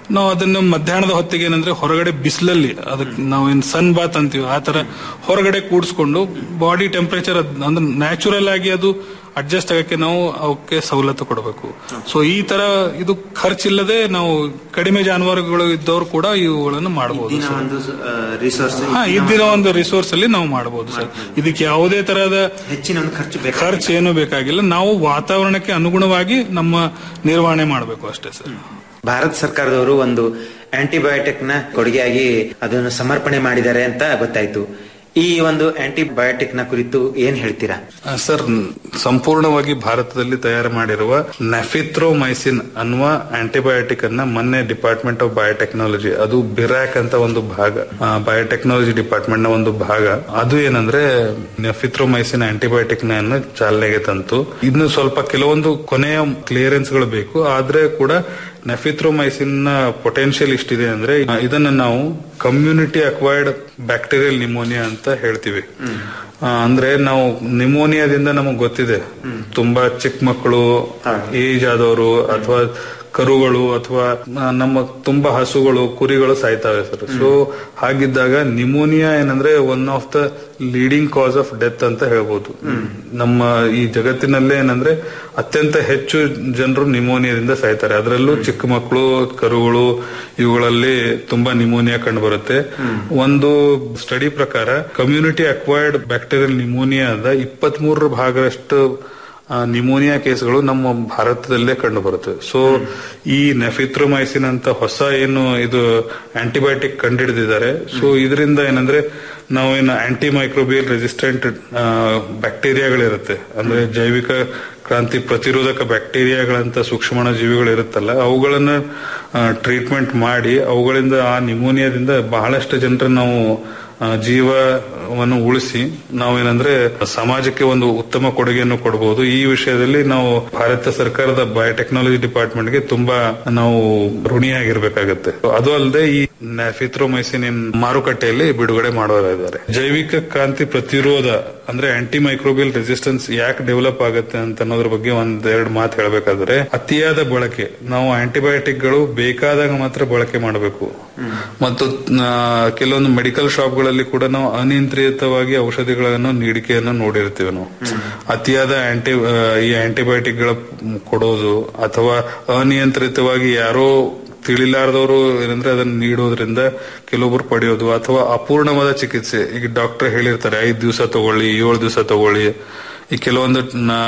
ನಾವು ಅದನ್ನ ಮಧ್ಯಾಹ್ನದ ಹೊತ್ತಿಗೆ ಏನಂದ್ರೆ ಹೊರಗಡೆ ಬಿಸಿಲಲ್ಲಿ ಅದಕ್ಕೆ ನಾವೇನ್ ಸನ್ ಬಾತ್ ಅಂತೀವಿ ಆ ತರ ಹೊರಗಡೆ ಕೂಡಿಸ್ಕೊಂಡು ಬಾಡಿ ಟೆಂಪರೇಚರ್ ಅಂದ್ರೆ ನ್ಯಾಚುರಲ್ ಆಗಿ ಅದು ಅಡ್ಜಸ್ಟ್ ಆಗಕ್ಕೆ ನಾವು ಅವಕ್ಕೆ ಸವಲತ್ತು ಕೊಡಬೇಕು ಸೊ ಈ ತರ ಇದು ಖರ್ಚಿಲ್ಲದೆ ನಾವು ಕಡಿಮೆ ಜಾನುವಾರುಗಳು ಇದ್ದವರು ಕೂಡ ಇವುಗಳನ್ನು ಮಾಡಬಹುದು ದಿನ ಸರ್. ಒಂದು ರಿಸೋರ್ಸ್ ಹಾ ಇದ್ದಿರೋ ಒಂದು ರಿಸೋರ್ಸ್ ಅಲ್ಲಿ ನಾವು ಮಾಡಬಹುದು ಸರ್ ಇದಕ್ಕೆ ಯಾವುದೇ ತರಹದ ಹೆಚ್ಚಿನ ಒಂದು ಖರ್ಚು ಬೇಕು ಖರ್ಚು ಏನು ಬೇಕಾಗಿಲ್ಲ ನಾವು ವಾತಾವರಣಕ್ಕೆ ಅನುಗುಣವಾಗಿ ನಮ್ಮ ನಿರ್ವಹಣೆ ಮಾಡಬೇಕು ಅಷ್ಟೇ ಸರ್ ಭಾರತ ಸರ್ಕಾರದವರು ಒಂದು ಆಂಟಿಬಯೋಟಿಕ್ ನ ಕೊಡುಗೆಯಾಗಿ ಅದನ್ನು ಸಮರ್ಪಣೆ ಮಾಡಿದ್ದಾರೆ ಅಂತ ಗೊತ್ತಾಯ್ತು ಈ ಒಂದು ಆಂಟಿಬಯೋಟಿಕ್ ನ ಕುರಿತು ಏನ್ ಹೇಳ್ತೀರಾ ಆ, ಸರ್ ಸಂಪೂರ್ಣವಾಗಿ ಭಾರತದಲ್ಲಿ ತಯಾರು ಮಾಡಿರುವ ನೆಫಿಥ್ರೋಮೈಸಿನ್ ಅನ್ನುವ ಆಂಟಿಬಯೋಟಿಕ್ ಅನ್ನ ಮೊನ್ನೆ ಡಿಪಾರ್ಟ್ಮೆಂಟ್ ಆಫ್ ಬಯೋಟೆಕ್ನಾಲಜಿ ಅದು ಬಿರಾಕ್ ಅಂತ ಒಂದು ಭಾಗ ಬಯೋಟೆಕ್ನಾಲಜಿ ಡಿಪಾರ್ಟ್ಮೆಂಟ್ ನ ಒಂದು ಭಾಗ ಅದು ಏನಂದ್ರೆ ನೆಫಿಥ್ರೋಮೈಸಿನ್ ಆಂಟಿಬಯೋಟಿಕ್ ನ ಚಾಲನೆಗೆ ತಂತು ಇನ್ನು ಸ್ವಲ್ಪ ಕೆಲವೊಂದು ಕೊನೆಯ ಕ್ಲಿಯರೆನ್ಸ್ ಗಳು ಬೇಕು ಆದ್ರೆ ಕೂಡ ನೆಫಿಥ್ರೋಮೈಸಿನ್ ನ ಪೊಟೆನ್ಶಿಯಲ್ ಇಷ್ಟಿದೆ ಅಂದ್ರೆ ಆ, ಇದನ್ನ ನಾವು ಕಮ್ಯುನಿಟಿ ಅಕ್ವೈರ್ಡ್ ಬ್ಯಾಕ್ಟೀರಿಯಲ್ ನಿಮೋನಿಯಾ ಅಂತ ಹೇಳ್ತೀವಿ ಆ, ಅಂದ್ರೆ ನಾವು ನಿಮೋನಿಯಾದಿಂದ ನಮಗ್ ಗೊತ್ತಿದೆ ತುಂಬಾ ಚಿಕ್ಕ ಮಕ್ಕಳು ಏಜ್ ಆದವರು ಅಥವಾ ಕರುಗಳು ಅಥವಾ ನಮ್ಮ ತುಂಬಾ ಹಸುಗಳು ಕುರಿಗಳು ಸಾಯ್ತವೆ ಸರ್ ಸೊ ಹಾಗಿದ್ದಾಗ ನಿಮೋನಿಯಾ ಏನಂದ್ರೆ one of the leading cause of death ಅಂತ ಹೇಳ್ಬೋದು ನಮ್ಮ ಈ ಜಗತ್ತಿನಲ್ಲೇ ಏನಂದ್ರೆ ಅತ್ಯಂತ ಹೆಚ್ಚು ಜನರು ನಿಮೋನಿಯಾದಿಂದ ಸಾಯ್ತಾರೆ ಅದರಲ್ಲೂ ಚಿಕ್ಕ ಮಕ್ಕಳು ಕರುಗಳು ಇವುಗಳಲ್ಲಿ ತುಂಬಾ ನಿಮೋನಿಯಾ ಕಂಡು ಬರುತ್ತೆ ಒಂದು ಸ್ಟಡಿ ಪ್ರಕಾರ ಕಮ್ಯುನಿಟಿ ಅಕ್ವೈರ್ಡ್ ಬ್ಯಾಕ್ಟೀರಿಯಲ್ ನಿಮೋನಿಯಾದ ಇಪ್ಪತ್ತ್ ಮೂರರ ಭಾಗದಷ್ಟು ಆ, ನಿಮೋನಿಯಾ ಕೇಸ್ಗಳು ನಮ್ಮ ಭಾರತದಲ್ಲೇ ಕಂಡು ಬರುತ್ತೆ ಸೊ ಈ ನೆಫಿಥ್ರೋಮೈಸಿನ್ ಅಂತ ಹೊಸ ಏನು ಇದು ಆಂಟಿಬಯೋಟಿಕ್ ಕಂಡುಹಿಡಿದಿದ್ದಾರೆ ಸೊ ಇದರಿಂದ ಏನಂದ್ರೆ ನಾವೇನು ಆಂಟಿ ಮೈಕ್ರೋಬಿಯಲ್ ರೆಸಿಸ್ಟೆಂಟ್ ಬ್ಯಾಕ್ಟೀರಿಯಾಗಳಿರುತ್ತೆ ಅಂದ್ರೆ ಜೈವಿಕ ಕ್ರಾಂತಿ ಪ್ರತಿರೋಧಕ ಬ್ಯಾಕ್ಟೀರಿಯಾಗಳಂತ ಸೂಕ್ಷ್ಮಾಣು ಜೀವಿಗಳು ಇರುತ್ತಲ್ಲ ಅವುಗಳನ್ನ ಟ್ರೀಟ್ಮೆಂಟ್ ಮಾಡಿ ಅವುಗಳಿಂದ ಆ ನಿಮೋನಿಯಾದಿಂದ ಬಹಳಷ್ಟು ಜನರ ನಾವು ಆ, ಜೀವವನ್ನು ಉಳಿಸಿ ನಾವೇನಂದ್ರೆ ಸಮಾಜಕ್ಕೆ ಒಂದು ಉತ್ತಮ ಕೊಡುಗೆಯನ್ನು ಕೊಡಬಹುದು ಈ ವಿಷಯದಲ್ಲಿ ನಾವು ಭಾರತ ಸರ್ಕಾರದ ಬಯೋಟೆಕ್ನಾಲಜಿ ಡಿಪಾರ್ಟ್ಮೆಂಟ್ಗೆ ತುಂಬಾ ನಾವು ಋಣಿಯಾಗಿರ್ಬೇಕಾಗತ್ತೆ ಅದು ಅಲ್ಲದೆ ಈ ನ್ಯಾಫಿಥ್ರೋಮೈಸಿನ್ ಮಾರುಕಟ್ಟೆಯಲ್ಲಿ ಬಿಡುಗಡೆ ಮಾಡೋರಿದ್ದಾರೆ ಜೈವಿಕ ಕ್ರಾಂತಿ ಪ್ರತಿರೋಧ ಅಂದ್ರೆ ಆಂಟಿ ಮೈಕ್ರೋಬಿಯಲ್ ರೆಸಿಸ್ಟೆನ್ಸ್ ಯಾಕೆ ಡೆವಲಪ್ ಆಗುತ್ತೆ ಅಂತ ಅನ್ನೋದ್ರ ಬಗ್ಗೆ ಒಂದೆರಡು ಮಾತು ಹೇಳಬೇಕಾದ್ರೆ ಅತಿಯಾದ ಬಳಕೆ ನಾವು ಆಂಟಿಬಯೋಟಿಕ್ ಗಳು ಬೇಕಾದಾಗ ಮಾತ್ರ ಬಳಕೆ ಮಾಡಬೇಕು ಮತ್ತು ಆ, ಕೆಲವೊಂದು ಮೆಡಿಕಲ್ ಶಾಪ್ಗಳಲ್ಲಿ ಕೂಡ ನಾವು ಅನಿಯಂತ್ರಿತವಾಗಿ ಔಷಧಿಗಳನ್ನು ನೀಡಿಕೆಯನ್ನು ನೋಡಿರ್ತೀವಿ ನಾವು ಅತಿಯಾದ ಆಂಟಿ ಆ, ಈ ಆಂಟಿಬಯೋಟಿಕ್ ಗಳ ಕೊಡೋದು ಅಥವಾ ಅನಿಯಂತ್ರಿತವಾಗಿ ಯಾರೋ ತಿಳಿಲಾರದವರು ಏನಂದ್ರೆ ಅದನ್ನ ನೀಡೋದ್ರಿಂದ ಕೆಲವೊಬ್ರು ಪಡೆಯೋದು ಅಥವಾ ಅಪೂರ್ಣವಾದ ಚಿಕಿತ್ಸೆ ಈಗ ಡಾಕ್ಟರ್ ಹೇಳಿರ್ತಾರೆ ಐದ್ ದಿವಸ ತಗೊಳ್ಳಿ ಏಳು ದಿವಸ ತಗೊಳ್ಳಿ ಈ ಕೆಲವೊಂದು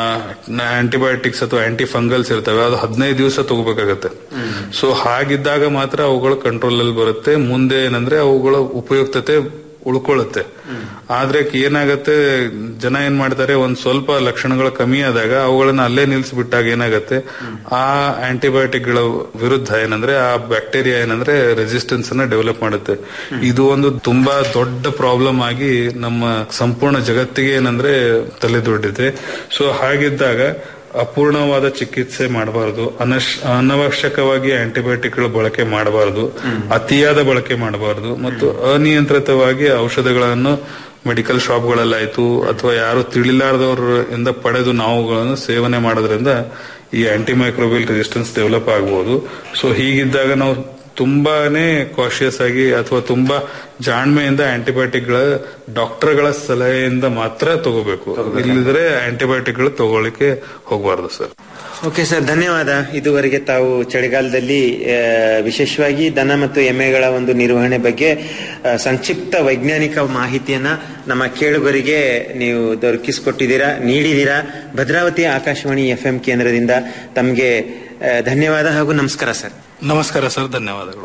ಆಂಟಿಬಯೋಟಿಕ್ಸ್ ಅಥವಾ ಆಂಟಿ ಫಂಗಲ್ಸ್ ಇರ್ತವೆ ಅದು ಹದಿನೈದು ದಿವಸ ತಗೋಬೇಕಾಗತ್ತೆ ಸೊ ಹಾಗಿದ್ದಾಗ ಮಾತ್ರ ಅವುಗಳು ಕಂಟ್ರೋಲ್ ಅಲ್ಲಿ ಬರುತ್ತೆ ಮುಂದೆ ಏನಂದ್ರೆ ಅವುಗಳ ಉಪಯುಕ್ತತೆ ಉಳ್ಕೊಳ್ಳುತ್ತೆ ಆದ್ರೆ ಏನಾಗತ್ತೆ ಜನ ಏನ್ ಮಾಡ್ತಾರೆ ಒಂದ್ ಸ್ವಲ್ಪ ಲಕ್ಷಣಗಳು ಕಮ್ಮಿ ಆದಾಗ ಅವುಗಳನ್ನ ಅಲ್ಲೇ ನಿಲ್ಸ್ಬಿಟ್ಟಾಗ ಏನಾಗತ್ತೆ ಆ ಆಂಟಿಬಯೋಟಿಕ್ ಗಳ ವಿರುದ್ಧ ಏನಂದ್ರೆ ಆ ಬ್ಯಾಕ್ಟೀರಿಯಾ ಏನಂದ್ರೆ ರೆಸಿಸ್ಟೆನ್ಸ್ ಅನ್ನ ಡೆವಲಪ್ ಮಾಡುತ್ತೆ ಇದು ಒಂದು ತುಂಬಾ ದೊಡ್ಡ ಪ್ರಾಬ್ಲಮ್ ಆಗಿ ನಮ್ಮ ಸಂಪೂರ್ಣ ಜಗತ್ತಿಗೆ ಏನಂದ್ರೆ ತಲೆದೊಡ್ಡಿದೆ ಸೊ ಹಾಗಿದ್ದಾಗ ಅಪೂರ್ಣವಾದ ಚಿಕಿತ್ಸೆ ಮಾಡಬಾರದು ಅನಶ್ ಅನವಶ್ಯಕವಾಗಿ ಆಂಟಿಬಯೋಟಿಕ್ಗಳ ಬಳಕೆ ಮಾಡಬಾರದು ಅತಿಯಾದ ಬಳಕೆ ಮಾಡಬಾರದು ಮತ್ತು ಅನಿಯಂತ್ರಿತವಾಗಿ ಔಷಧಗಳನ್ನು ಮೆಡಿಕಲ್ ಶಾಪ್ಗಳಲ್ಲಾಯ್ತು ಅಥವಾ ಯಾರು ತಿಳಿಲಾರದವ್ರ ಇಂದ ಪಡೆದು ನಾವುಗಳನ್ನು ಸೇವನೆ ಮಾಡೋದ್ರಿಂದ ಈ ಆಂಟಿಮೈಕ್ರೋಬಿಯಲ್ ರೆಸಿಸ್ಟೆನ್ಸ್ ಡೆವಲಪ್ ಆಗಬಹುದು ಸೊ ಹೀಗಿದ್ದಾಗ ನಾವು ತುಂಬಾನೇ ಕಾಶಿಯಸ್ ಆಗಿ ಅಥವಾ ತುಂಬಾ ಜಾಣ್ಮೆಯಿಂದ ಆಂಟಿಬಯೋಟಿಕ್ ಗಳ ಡಾಕ್ಟರ್ಗಳ ಸಲಹೆಯಿಂದ ಮಾತ್ರ ತಗೋಬೇಕು ಇಲ್ಲದ್ರೆ ಆಂಟಿಬಯೋಟಿಕ್ ಗಳು ತಗೊಳ್ಳಿಕ್ಕೆ ಹೋಗಬಾರ್ದು ಸರ್ ಓಕೆ ಸರ್ ಧನ್ಯವಾದ ಇದುವರೆಗೆ ತಾವು ಚಳಿಗಾಲದಲ್ಲಿ ಆ, ವಿಶೇಷವಾಗಿ ದನ ಮತ್ತು ಎಮ್ಮೆಗಳ ಒಂದು ನಿರ್ವಹಣೆ ಬಗ್ಗೆ ಆ, ಸಂಕ್ಷಿಪ್ತ ವೈಜ್ಞಾನಿಕ ಮಾಹಿತಿಯನ್ನ ನಮ್ಮ ಕೇಳುಗರಿಗೆ ನೀವು ದೊರಕಿಸಿಕೊಟ್ಟಿದ್ದೀರಾ ನೀಡಿದ್ದೀರಾ ಭದ್ರಾವತಿ ಆಕಾಶವಾಣಿ ಎಫ್ ಎಂ ಕೇಂದ್ರದಿಂದ ತಮಗೆ ಧನ್ಯವಾದ ಹಾಗೂ ನಮಸ್ಕಾರ ಸರ್ ನಮಸ್ಕಾರ ಸರ್ ಧನ್ಯವಾದಗಳು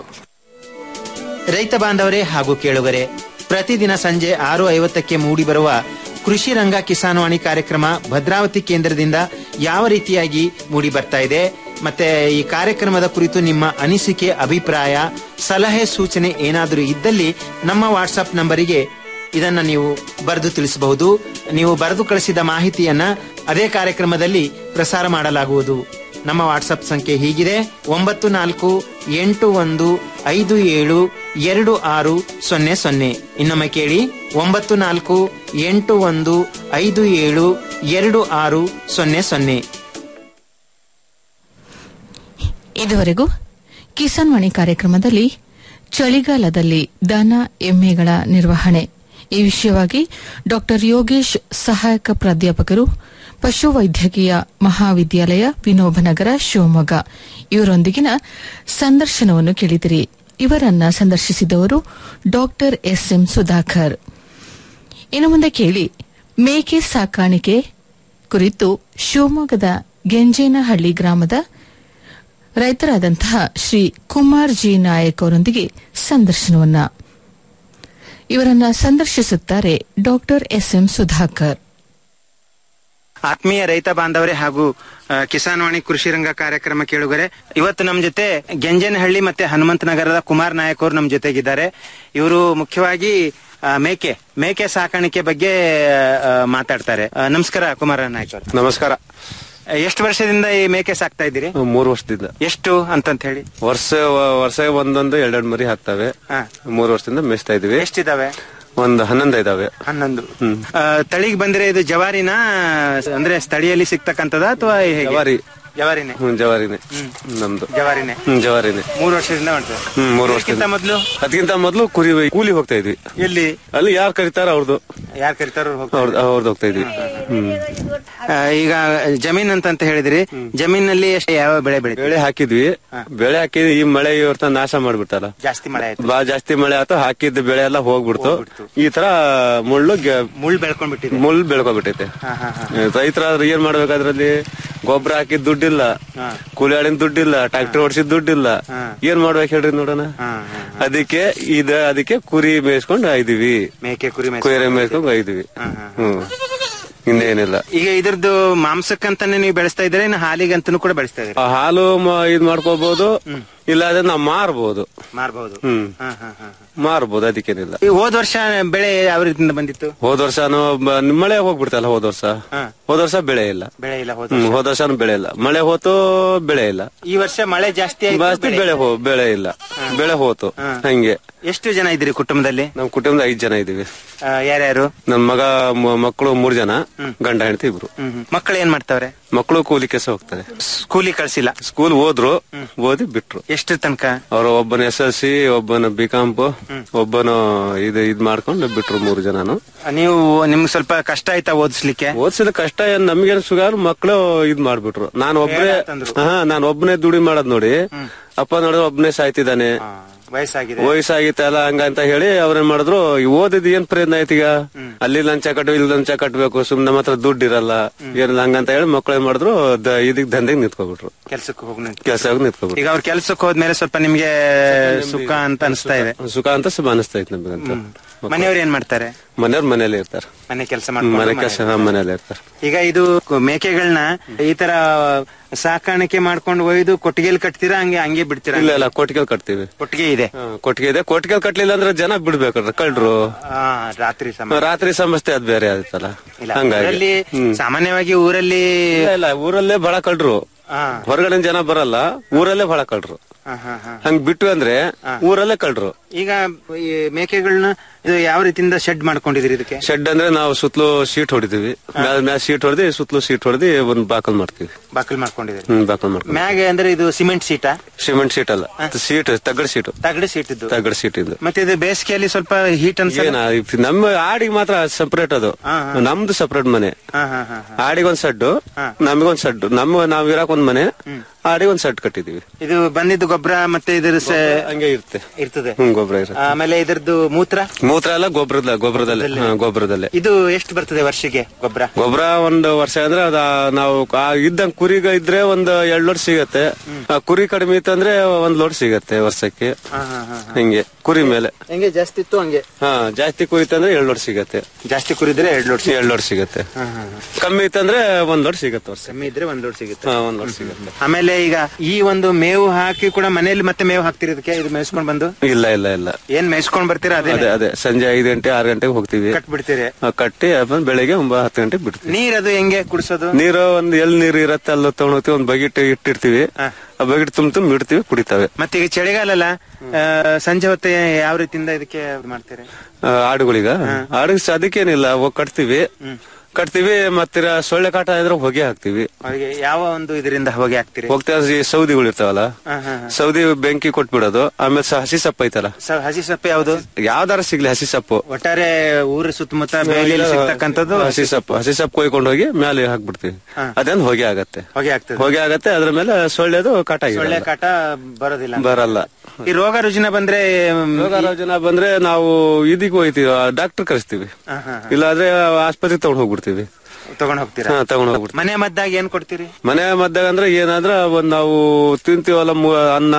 ರೈತ ಬಾಂಧವರೇ ಹಾಗೂ ಕೇಳುಗರೆ ಪ್ರತಿದಿನ ಸಂಜೆ ಆರು ಐವತ್ತಕ್ಕೆ ಮೂಡಿಬರುವ ಕೃಷಿ ರಂಗ ಕಿಸಾನ್ವಾಣಿ ಕಾರ್ಯಕ್ರಮ ಭದ್ರಾವತಿ ಕೇಂದ್ರದಿಂದ ಯಾವ ರೀತಿಯಾಗಿ ಮೂಡಿ ಬರ್ತಾ ಇದೆ ಮತ್ತೆ ಈ ಕಾರ್ಯಕ್ರಮದ ಕುರಿತು ನಿಮ್ಮ ಅನಿಸಿಕೆ ಅಭಿಪ್ರಾಯ ಸಲಹೆ ಸೂಚನೆ ಏನಾದರೂ ಇದ್ದಲ್ಲಿ ನಮ್ಮ ವಾಟ್ಸ್ಆಪ್ ನಂಬರಿಗೆ ಇದನ್ನ ನೀವು ಬರೆದು ತಿಳಿಸಬಹುದು ನೀವು ಬರೆದು ಕಳಿಸಿದ ಮಾಹಿತಿಯನ್ನ ಅದೇ ಕಾರ್ಯಕ್ರಮದಲ್ಲಿ ಪ್ರಸಾರ ಮಾಡಲಾಗುವುದು ನಮ್ಮ ವಾಟ್ಸಪ್ ಸಂಖ್ಯೆ ಹೀಗಿದೆ ಒಂಬತ್ತು ನಾಲ್ಕು ಎಂಟು ಒಂದು ಐದು ಏಳು ಎರಡು ಆರು ಸೊನ್ನೆ ಸೊನ್ನೆ ಇನ್ನೊಮ್ಮೆ ಕೇಳಿ ಒಂಬತ್ತು ನಾಲ್ಕು ಎಂಟು ಒಂದು ಐದು ಏಳು ಎರಡು ಆರು ಸೊನ್ನೆ ಸೊನ್ನೆ ಇದುವರೆಗೂ ಕಿಸಾನ್ ವಾಣಿ ಕಾರ್ಯಕ್ರಮದಲ್ಲಿ ಚಳಿಗಾಲದಲ್ಲಿ ದನ ಎಮ್ಮೆಗಳ ನಿರ್ವಹಣೆ ಈ ವಿಷಯವಾಗಿ ಡಾ ಯೋಗೇಶ್ ಸಹಾಯಕ ಪ್ರಾಧ್ಯಾಪಕರು ಪಶುವೈದ್ಯಕೀಯ ಮಹಾವಿದ್ಯಾಲಯ ವಿನೋಬನಗರ ಶಿವಮೊಗ್ಗ ಇವರೊಂದಿಗಿನ ಸಂದರ್ಶನವನ್ನು ಕೇಳಿದಿರಿ ಇವರನ್ನ ಸಂದರ್ಶಿಸಿದವರು ಡಾ ಎಸ್ಎಂ ಸುಧಾಕರ್ ಇನ್ನು ಮುಂದೆ ಕೇಳಿ ಮೇಕೆ ಸಾಕಾಣಿಕೆ ಕುರಿತು ಶಿವಮೊಗ್ಗದ ಗೆಂಜೇನಹಳ್ಳಿ ಗ್ರಾಮದ ರೈತರಾದಂತಹ ಶ್ರೀ ಕುಮಾರ್ ಜಿ ನಾಯಕ್ ಅವರೊಂದಿಗೆ ಸಂದರ್ಶನವನ್ನ ಇವರನ್ನ ಸಂದರ್ಶಿಸುತ್ತಾರೆ ಡಾಕ್ಟರ್ ಎಸ್ಎಂ ಸುಧಾಕರ್ ಆತ್ಮೀಯ ರೈತ ಬಾಂಧವರೇ ಹಾಗೂ ಆ, ಕಿಸಾನ್ ವಾಣಿ ಕೃಷಿ ರಂಗ ಕಾರ್ಯಕ್ರಮ ಕೇಳುಗರೆ ಇವತ್ತು ನಮ್ಮ ಜೊತೆ ಗೆಂಜನಹಳ್ಳಿ ಮತ್ತೆ ಹನುಮಂತ ನಗರದ ಕುಮಾರ್ ನಾಯಕ್ ಅವರು ನಮ್ಮ ಜೊತೆಗಿದ್ದಾರೆ ಇವರು ಮುಖ್ಯವಾಗಿ ಆ, ಮೇಕೆ ಮೇಕೆ ಸಾಕಾಣಿಕೆ ಬಗ್ಗೆ ಆ, ಮಾತಾಡ್ತಾರೆ ಆ, ನಮಸ್ಕಾರ ಕುಮಾರ ನಾಯಕ್ ಅವರು ನಮಸ್ಕಾರ ಎಷ್ಟು ವರ್ಷದಿಂದ ಈ ಮೇಕೆ ಸಾಕ್ತಾ ಇದ್ದೀರಿ ಮೂರು ವರ್ಷದಿಂದ ಎಷ್ಟು ಅಂತಂತ ಹೇಳಿ ವರ್ಷ ವರ್ಷ ಒಂದೊಂದು ಎರಡೆರಡು ಮರಿ ಹಾಕ್ತವೆ ಮೂರು ವರ್ಷದಿಂದ ಮೇಯಿಸ್ತಾ ಇದೀವಿ ಎಷ್ಟಿದಾವೆ ಒಂದು ಹನ್ನೊಂದು ಇದಾವೆ ಹನ್ನೊಂದು ಆ, ತಳಿಗ್ ಬಂದ್ರೆ ಇದು ಜವಾರಿನ ಅಂದ್ರೆ ಸ್ಥಳೀಯಲ್ಲಿ ಸಿಗ್ತಕ್ಕಂಥದ ಅಥವಾ ಜವಾರಿ ಜವಾರಿನೇ ಹ್ಮ್ ಜವಾರಿನೇ ನಮ್ದು ಜವಾರಿನೇ ಹ್ಮ್ ಜವಾರಿನೇ ಮೂರು ವರ್ಷದಿಂದ ಮಾಡ್ತಾರೆ ಹ್ಮ್ ಮೂರು ಇದಕ್ಕಿಂತ ವರ್ಷದಿಂದ ಮೊದ್ಲು ಅದಕ್ಕಿಂತ ಮೊದಲು ಕುರಿ ಕೂಲಿ ಹೋಗ್ತಾ ಇದ್ವಿ ಎಲ್ಲಿ ಅಲ್ಲಿ ಯಾರು ಕರೀತಾರ ಅವ್ರದ್ದು ಯಾರು ಕರಿತಾರೋ ಅವ್ರದ್ದು ಅವ್ರದ್ದು ಹೋಗ್ತಾ ಇದ್ವಿ ಹ್ಮ್ ಈಗ ಜಮೀನ್ ಅಂತ ಹೇಳಿದ್ರಿ ಜಮೀನಲ್ಲಿ ಎಷ್ಟು ಯಾವ ಬೆಳೆ ಬೆಳಿ ಬೆಳೆ ಹಾಕಿದ್ವಿ ಬೆಳೆ ಹಾಕಿದ್ವಿ ಈ ಮಳೆ ಇವತ್ತ ನಾಶ ಮಾಡ್ಬಿಡ್ತಾರ ಜಾಸ್ತಿ ಮಳೆ ಆಯ್ತು ಬಾ ಜಾಸ್ತಿ ಮಳೆ ಆಯ್ತು ಹಾಕಿದ್ದ ಬೆಳೆ ಎಲ್ಲ ಹೋಗ್ಬಿಡ್ತು ಈ ತರ ಮುಳ್ಳು ಮುಳ್ಳು ಬೆಳ್ಕೊಂಡ್ಬಿಟ್ಟಿದೆ ಮುಳ್ಳು ಬೆಳ್ಕೊಂಡ್ಬಿಟ್ಟೈತೆ ರೈತರಾದ್ರೆ ಏನ್ ಮಾಡ್ಬೇಕಾದ್ರಲ್ಲಿ ಗೊಬ್ಬರ ಹಾಕಿದ್ ದುಡ್ಡಿಲ್ಲ ಕೂಲಿ ಆಳಿನ ದುಡ್ಡಿಲ್ಲ ಟ್ರಾಕ್ಟರ್ ಓಡಿಸಿದ ದುಡ್ಡಿಲ್ಲ ಏನ್ ಮಾಡ್ಬೇಕು ಹೇಳ್ರಿ ನೋಡೋಣ ಅದಕ್ಕೆ ಇದ ಅದಕ್ಕೆ ಕುರಿ ಮೇಯಿಸ್ಕೊಂಡು ಐದಿವಿ ಮೇಕೆ ಕುರಿ ಕುರಿ ಮೇಯಿಸ್ಕೊಂಡು ಐದಿವಿ ಹ್ಮ್ ಇನ್ನೇನಿಲ್ಲ ಈಗ ಇದ್ರದ್ದು ಮಾಂಸಕ್ಕಂತಾನೆ ನೀವು ಬೆಳೆಸ್ತಾ ಇದ್ರೆ ಇನ್ನು ಹಾಲಿಗಂತನೂ ಕೂಡ ಬೆಳೆಸ್ತಾ ಇದ್ರಿ ಆ ಹಾಲು ಮ- ಇದ್ ಮಾಡ್ಕೋಬಹುದು ಇಲ್ಲ ಅದನ್ನ ನಾವು ಮಾರ್ಬೋದು ಮಾರ್ಬಹುದು ಹ್ಮ್ ಮಾರ್ಬೋದು ಅದಕ್ಕೇನಿಲ್ಲ ಈ ಹೋದ್ ವರ್ಷ ಬೆಳೆ ಯಾವ ರೀತಿಯಿಂದ ಬಂದಿತ್ತು ಹೋದ ವರ್ಷನು ಬ- ಮಳೆ ಹೋಗ್ಬಿಡ್ತಲ್ಲ ಹೋದ ವರ್ಷ ಹೋದ ವರ್ಷ ಬೆಳೆ ಇಲ್ಲ ಬೆಳೆ ಇಲ್ಲ ಹೋದ ಹ್ಮ್ ಹೋದ ವರ್ಷನು ಬೆಳೆ ಇಲ್ಲ ಮಳೆ ಹೋತು ಬೆಳೆ ಇಲ್ಲ ಈ ವರ್ಷ ಮಳೆ ಜಾಸ್ತಿ ಆಯ್ತು ಜಾಸ್ತಿ ಬೆಳೆ- ಬೆಳೆ ಹೋ ಬೆಳೆ ಇಲ್ಲ ಬೆಳೆ ಹೋತು ಹಂಗೆ ಎಷ್ಟು ಜನ ಇದ್ರಿ ಕುಟುಂಬದಲ್ಲಿ ನಮ್ ಕುಟುಂಬದ ಐದ್ ಜನ ಇದೀವಿ ಆ, ಯಾರ್ಯಾರು ನನ್ ಮಗ ಮ- ಮಕ್ಕಳು ಮೂರ್ ಜನ ಗಂಡ ಹೆಂಡತಿ ಇಬ್ರು ಮಕ್ಕಳು ಏನ್ ಮಾಡ್ತಾವ್ರೆ ಮಕ್ಕಳು ಕೂಲಿ ಕೆಲಸ ಹೋಗ್ತಾರೆ ಸ್ಕೂಲಿ ಕಳ್ಸಿಲ್ಲ ಸ್ಕೂಲ್ ಹೋದ್ರು ಓದಿ ಬಿಟ್ರು ಎಷ್ಟು ತನಕ ಅವ್ರು ಒಬ್ಬನ ಎಸ್ ಎಲ್ ಸಿ ಒಬ್ಬನ ಬಿ ಕಾಂಪ್ ಒಬ್ಬನು ಇದು ಇದ್ ಮಾಡ್ಕೊಂಡು ಬಿಟ್ರು ಮೂರು ಜನನು ನೀವು ನಿಮ್ಗೆ ಸ್ವಲ್ಪ ಕಷ್ಟ ಆಯ್ತಾ ಓದಿಸ್ಲಿಕ್ಕೆ ಓದ್ಸಿದ ಕಷ್ಟ ಏನ್ ನಮ್ಗೇನ್ ಸುಗಾರು ಮಕ್ಕಳು ಇದ್ ಮಾಡ್ಬಿಟ್ರು ನಾನು ಒಬ್ನೇ ಬೇಡ ಅಂತಂದ್ರು. ಹಾ ನಾನು ಒಬ್ನೇ ದುಡಿ ಮಾಡೋದ್ ನೋಡಿ ಅಪ್ಪ ನೋಡಿದ್ರೆ ಒಬ್ನೇ ಸಾಯ್ತಿದ್ದಾನೆ ವಯಸ್ಸಾಗಿದೆ ವಯಸ್ಸಾಗಿತ್ತಲ್ಲ ಹಂಗಂತ ಹೇಳಿ ಅವ್ರೇನ್ ಮಾಡಿದ್ರು ಈ ಓದಿದ್ ಏನ್ ಪ್ರಯತ್ನ ಆಯ್ತು ಈಗ ಅಲ್ಲಿ ಲಂಚ ಕಟ್ಟು ಇಲ್ಲಿ ಲಂಚ ಕಟ್ಬೇಕು ಸುಮ್ನೆ ನಮ್ಮ ಹತ್ರ ದುಡ್ಡು ಇರಲ್ಲ ಏನಿಲ್ಲ ಹಂಗಂತ ಹೇಳಿ ಮಕ್ಳು ಏನ್ ಮಾಡಿದ್ರು ದ- ಇದಕ್ ದಂಧೆಗೆ ನಿಂತ್ಕೊಬಿಟ್ರು ಕೆಲ್ಸಕ್ಕೆ ಹೋಗಿ ಕೆಲಸ ನಿಂತ್ಕೊಬಿಟ್ರು ಈಗ ಅವ್ರ ಕೆಲ್ಸಕ್ಕೆ ಹೋದ್ಮೇಲೆ ಸ್ವಲ್ಪ ನಿಮ್ಗೆ ಸುಖ ಅಂತ ಅನಿಸ್ತಾ ಇದೆ ಸುಖ ಅಂತ ಸ್ವಲ್ಪ ಅನಿಸ್ತಾ ಇತ್ತು ನಮಗಂತ ಮನೆಯವ್ರು ಏನ್ ಮಾಡ್ತಾರೆ ಮನೆಯವ್ರ ಮನೇಲೆ ಇರ್ತಾರೆ ಮನೆ ಕೆಲಸ ಮನೆ ಕೆಲಸ ಮನೇಲೆ ಇರ್ತಾರೆ ಈಗ ಇದು ಕು- ಮೇಕೆಗಳನ್ನ ಈ ತರ ಸಾಕಾಣಿಕೆ ಮಾಡ್ಕೊಂಡು ಒಯ್ದು ಕೊಟ್ಟಿಗೆಲ್ ಕಟ್ತೀರಾ ಹಂಗೆ ಹಂಗೆ ಬಿಡ್ತೀರಾ ಇಲ್ಲ ಇಲ್ಲ ಕೊಟ್ಟಿಗೆ ಕಟ್ತೀವಿ ಕೊಟ್ಟಿಗೆ ಇದೆ ಹಾ, ಕೊಟ್ಟಿಗೆ ಇದೆ ಕೊಟ್ಟಿಗೆ ಕಟ್ಲಿಲ್ಲ ಅಂದ್ರೆ ಜನ ಬಿಡ್ಬೇಕ್ರ ಕಳ್ರು ಆ, ರಾತ್ರಿ ಸಮಯ ರಾತ್ರಿ ಸಮಸ್ಯೆ ಅದ್ ಬೇರೆ ಆಯ್ತಲ್ಲ ಇಲ್ಲ ಹಂಗಾಗಿ ಊರಲ್ಲಿ ಸಾಮಾನ್ಯವಾಗಿ ಊರಲ್ಲಿ ಇಲ್ಲ, ಇಲ್ಲ ಊರಲ್ಲೇ ಬಹಳ ಕಳ್ರು ಹಾ. ಹೊರಗಡೆ ಜನ ಬರಲ್ಲ ಊರಲ್ಲೇ ಬಹಳ ಕಳ್ರು ಹಾ, ಹಾ, ಹಾ. ಹಂಗ್ ಬಿಟ್ಟು ಅಂದ್ರೆ ಊರಲ್ಲೇ ಕಳ್ರು ಈಗ ಈ ಮೇಕೆಗಳನ್ನ ಇದು ಯಾವ ರೀತಿಯಿಂದ ಶೆಡ್ ಮಾಡ್ಕೊಂಡಿದ್ರಿ ಇದಕ್ಕೆ ಶೆಡ್ ಅಂದ್ರೆ ನಾವು ಸುತ್ತಲೂ ಶೀಟ್ ಹೊಡಿತೀವಿ ಮ್ಯಾಲ ಮ್ಯಾಲ ಶೀಟ್ ಹೊಡೆದಿ ಸುತ್ತಲೂ ಶೀಟ್ ಹೊಡೆದಿ ಒಂದ್ ಬಾಕಲ್ ಮಾಡ್ತೀವಿ ಬಾಕಲ್ ಮಾಡ್ಕೊಂಡಿದ್ರಿ ಹ್ಮ್ ಬಾಕಲ್ ಮಾಡ್ತೀವಿ ಮ್ಯಾಗ ಅಂದ್ರೆ ಇದು ಸಿಮೆಂಟ್ ಸೀಟಾ ಸಿಮೆಂಟ್ ಶೀಟ್ ಅಲ್ಲ ಸೀಟ್ ತಗಡ್ ಶೀಟ್ ತಗಡಿ ಸೀಟ್ ಇದ್ದು ತಗಡ್ ಶೀಟ್ ಇದು ಮತ್ತೆ ಇದು ಬೇಸಿಗೆಯಲ್ಲಿ ಸ್ವಲ್ಪ ಹೀಟ್ ಅನ್ಸಲ್ಲ ಏನ ಇದ್ ನಮ್ಮ ಆಡಿಗೆ ಮಾತ್ರ ಸಪರೇಟ್ ಅದು ನಮ್ದು ಸಪರೇಟ್ ಮನೆ ಹಾ ಹಾ ಹಾ ಆಡಿಗೊಂದ್ ಸಡ್ಡು ನಮಗೊಂದ್ ಸಡ್ಡು ನಮ್ಮ ನಾವ್ ಇರಾಕ್ ಒಂದ್ ಮನೆ ಆಡಿಗೆ ಒಂದ್ ಸಡ್ ಕಟ್ಟಿದೀವಿ ಇದು ಬಂದಿದ್ದು ಗೊಬ್ಬರ ಮತ್ತೆ ಇದ್ರ ಸ- ಹಂಗೆ ಇರುತ್ತೆ ಇರ್ತದೆ ಹ್ಮ್ ಗೊಬ್ಬರ ಇರುತ್ತೆ ಆಮೇಲೆ ಇದ್ರದ್ದು ಮೂತ್ರ ಮೂತ್ರ ಎಲ್ಲ ಗೊಬ್ಬರದ ಗೊಬ್ಬರದಲ್ಲೇ ಹಾ, ಗೊಬ್ಬರದಲ್ಲೇ ಇದು ಎಷ್ಟು ಬರ್ತದೆ ವರ್ಷಕ್ಕೆ ಗೊಬ್ಬರ ಗೊಬ್ಬರ ಒಂದು ವರ್ಷ ಅಂದ್ರೆ ಅದ ನಾವು ಆ ಇದ್ದಂಗ್ ಕುರಿಗ ಇದ್ರೆ ಒಂದ್ ಎರಡ್ ಲೋಡ್ ಸಿಗತ್ತೆ ಆ ಕುರಿ ಕಡಿಮೆ ಇತ್ತಂದ್ರೆ ಒಂದ್ ಲೋಡ್ ಸಿಗತ್ತೆ ವರ್ಷಕ್ಕೆ ಹಿಂಗೆ ಕುರಿ ಮೇಲೆ ಹೆಂಗೆ ಜಾಸ್ತಿ ಇತ್ತು ಹಂಗೆ ಹಾ ಜಾಸ್ತಿ ಕುರಿತಂದ್ರೆ ಎರಡ್ ಲೋಡ್ ಸಿಗತ್ತೆ ಜಾಸ್ತಿ ಕುರಿದ್ರೆ ಎರಡ್ ಲೋಡ್ ಎರಡ್ ಲೋಡ್ ಸಿಗತ್ತೆ ಕಮ್ಮಿ ಇತ್ತಂದ್ರೆ ಒಂದ್ ಲೋಡ್ ಸಿಗತ್ತೆ ವರ್ಷ ಕಮ್ಮಿ ಇದ್ರೆ ಒಂದ್ ಲೋಡ್ ಸಿಗುತ್ತೆ ಹಾ ಒಂದ್ ಲೋಡ್ ಸಿಗತ್ತೆ ಆಮೇಲೆ ಈಗ ಈ ಒಂದು ಮೇವು ಹಾಕಿ ಕೂಡ ಮನೆಯಲ್ಲಿ ಮತ್ತೆ ಮೇವು ಹಾಕ್ತಿರಿ ಇದಕ್ಕೆ ಇದು ಮೇಯಿಸ್ಕೊಂಡ್ ಬಂದು ಇಲ್ಲ ಇಲ್ಲ ಇಲ್ಲ ಏನ್ ಮೇಯಿಸ್ಕೊಂಡ್ ಬರ್ತೀರಾ ಅದೇ ಅದೇ ಅದೇ ಸಂಜೆ ಐದು ಗಂಟೆ ಆರು ಗಂಟೆಗೆ ಹೋಗ್ತೀವಿ ಕಟ್ಬಿಡ್ತೀರಿ ಆ, ಕಟ್ಟಿ ಆಮೇಲೆ ಬೆಳಿಗ್ಗೆ ಒಂಬ ಹತ್ತು ಗಂಟೆಗೆ ಬಿಡ್ತೀವಿ ನೀರ್ ಅದು ಹೆಂಗೆ ಕುಡಿಸೋದು ನೀರು ಒಂದ್ ಎಲ್ ನೀರು ಇರತ್ತೆ ಅಲ್ಲಿ ತಗೊಂಡ್ ಹೋಗ್ತೀವಿ ಒಂದ್ ಬಕೆಟ್ ಇಟ್ಟಿರ್ತೀವಿ ಆ ಬಕೆಟ್ ತುಂಬ ತುಂಬ ಇಡ್ತೀವಿ ಕುಡಿತಾವೆ ಮತ್ತೆ ಈಗ ಚಳಿಗಾಲಲ್ಲ ಆ, ಸಂಜೆ ಹೊತ್ತೆ ಯಾವ ರೀತಿಯಿಂದ ಇದಕ್ಕೆ ಇದ್ ಮಾಡ್ತೀರಿ ಆ, ಆಡುಗಳಿಗ ಆಡಿಗೆ ಸ- ಅದಕ್ಕೇನಿಲ್ಲ ಹೋಗ್ ಕಟ್ತೀವಿ ಕಟ್ತೀವಿ ಮತ್ತಿರ ಸೊಳ್ಳೆ ಕಾಟ ಇದ್ರೆ ಹೊಗೆ ಹಾಕ್ತಿವಿ ಅವ್ರಿಗೆ ಯಾವ ಒಂದು ಇದರಿಂದ ಹೊಗೆ ಹಾಕ್ತೀರಿ ಹೋಗ್ತಾ ಸೌದಿಗಳು ಇರ್ತಾವಲ್ಲ ಹಾ, ಹಾ, ಹಾ. ಸೌದಿ ಬೆಂಕಿ ಕೊಟ್ಬಿಡೋದು ಆಮೇಲೆ ಸ- ಹಸಿ ಸೊಪ್ಪು ಐತಲ್ಲ ಸ- ಹಸಿ ಸೊಪ್ಪು ಯಾವುದು ಯಾವ್ದಾರ ಸಿಗ್ಲಿ ಹಸಿ ಸೊಪ್ಪು ಒಟ್ಟಾರೆ ಊರ ಸುತ್ತಮುತ್ತ ಬೇಲಿಯಲ್ಲಿ ಸಿಗ್ತಕ್ಕಂಥದ್ದು ಹಸಿ ಸೊಪ್ಪು ಹಸಿ ಸೊಪ್ಪು ಕೊಯ್ಕೊಂಡು ಹೋಗಿ ಮೇಲೆ ಹಾಕ್ಬಿಡ್ತೀವಿ ಹಾ. ಅದೇನ್ ಹೊಗೆ ಆಗತ್ತೆ ಹೊಗೆ ಆಗ್ತದೆ ಹೊಗೆ ಆಗತ್ತೆ ಅದ್ರ ಮೇಲೆ ಸೊಳ್ಳೆದು ಕಾಟ ಸೊಳ್ಳೆ ಇರಲ್ಲ. ಕಾಟ ಬರೋದಿಲ್ಲ ಬರಲ್ಲ ಈ ರೋಗ ರುಜಿನ ಬಂದ್ರೆ ಮ್, ರೋಗ ರೋಜನ ಬಂದ್ರೆ ನಾವು ಇದಕ್ಕೆ ಹೋಗ್ತೀವಿ ಡಾಕ್ಟರ್ ಕರೆಸ್ತೀವಿ ಹಾ, ಹಾ, ಹಾ. ಇಲ್ಲಾಂದ್ರೆ ಆಸ್ಪತ್ರೆಗೆ ತಗೊಂಡ್ ಹೋಗ್ಬಿಡ್ತೀವಿ ತಗೊಂಡ್ ಹೋಗ್ತೀರಾ ಹಾ ತಗೊಂಡ್ ಹೋಗ್ಬಿಡ್ತೀವಿ ಮನೆ ಮದ್ದಾಗ ಏನ್ ಕೊಡ್ತೀರಿ ಮನೆ ಮದ್ದಾಗ ಅಂದ್ರೆ ಏನಾದ್ರ ಒಂದ್ ನಾವು ತಿಂತೀವಲ್ಲ ಮು- ಅನ್ನ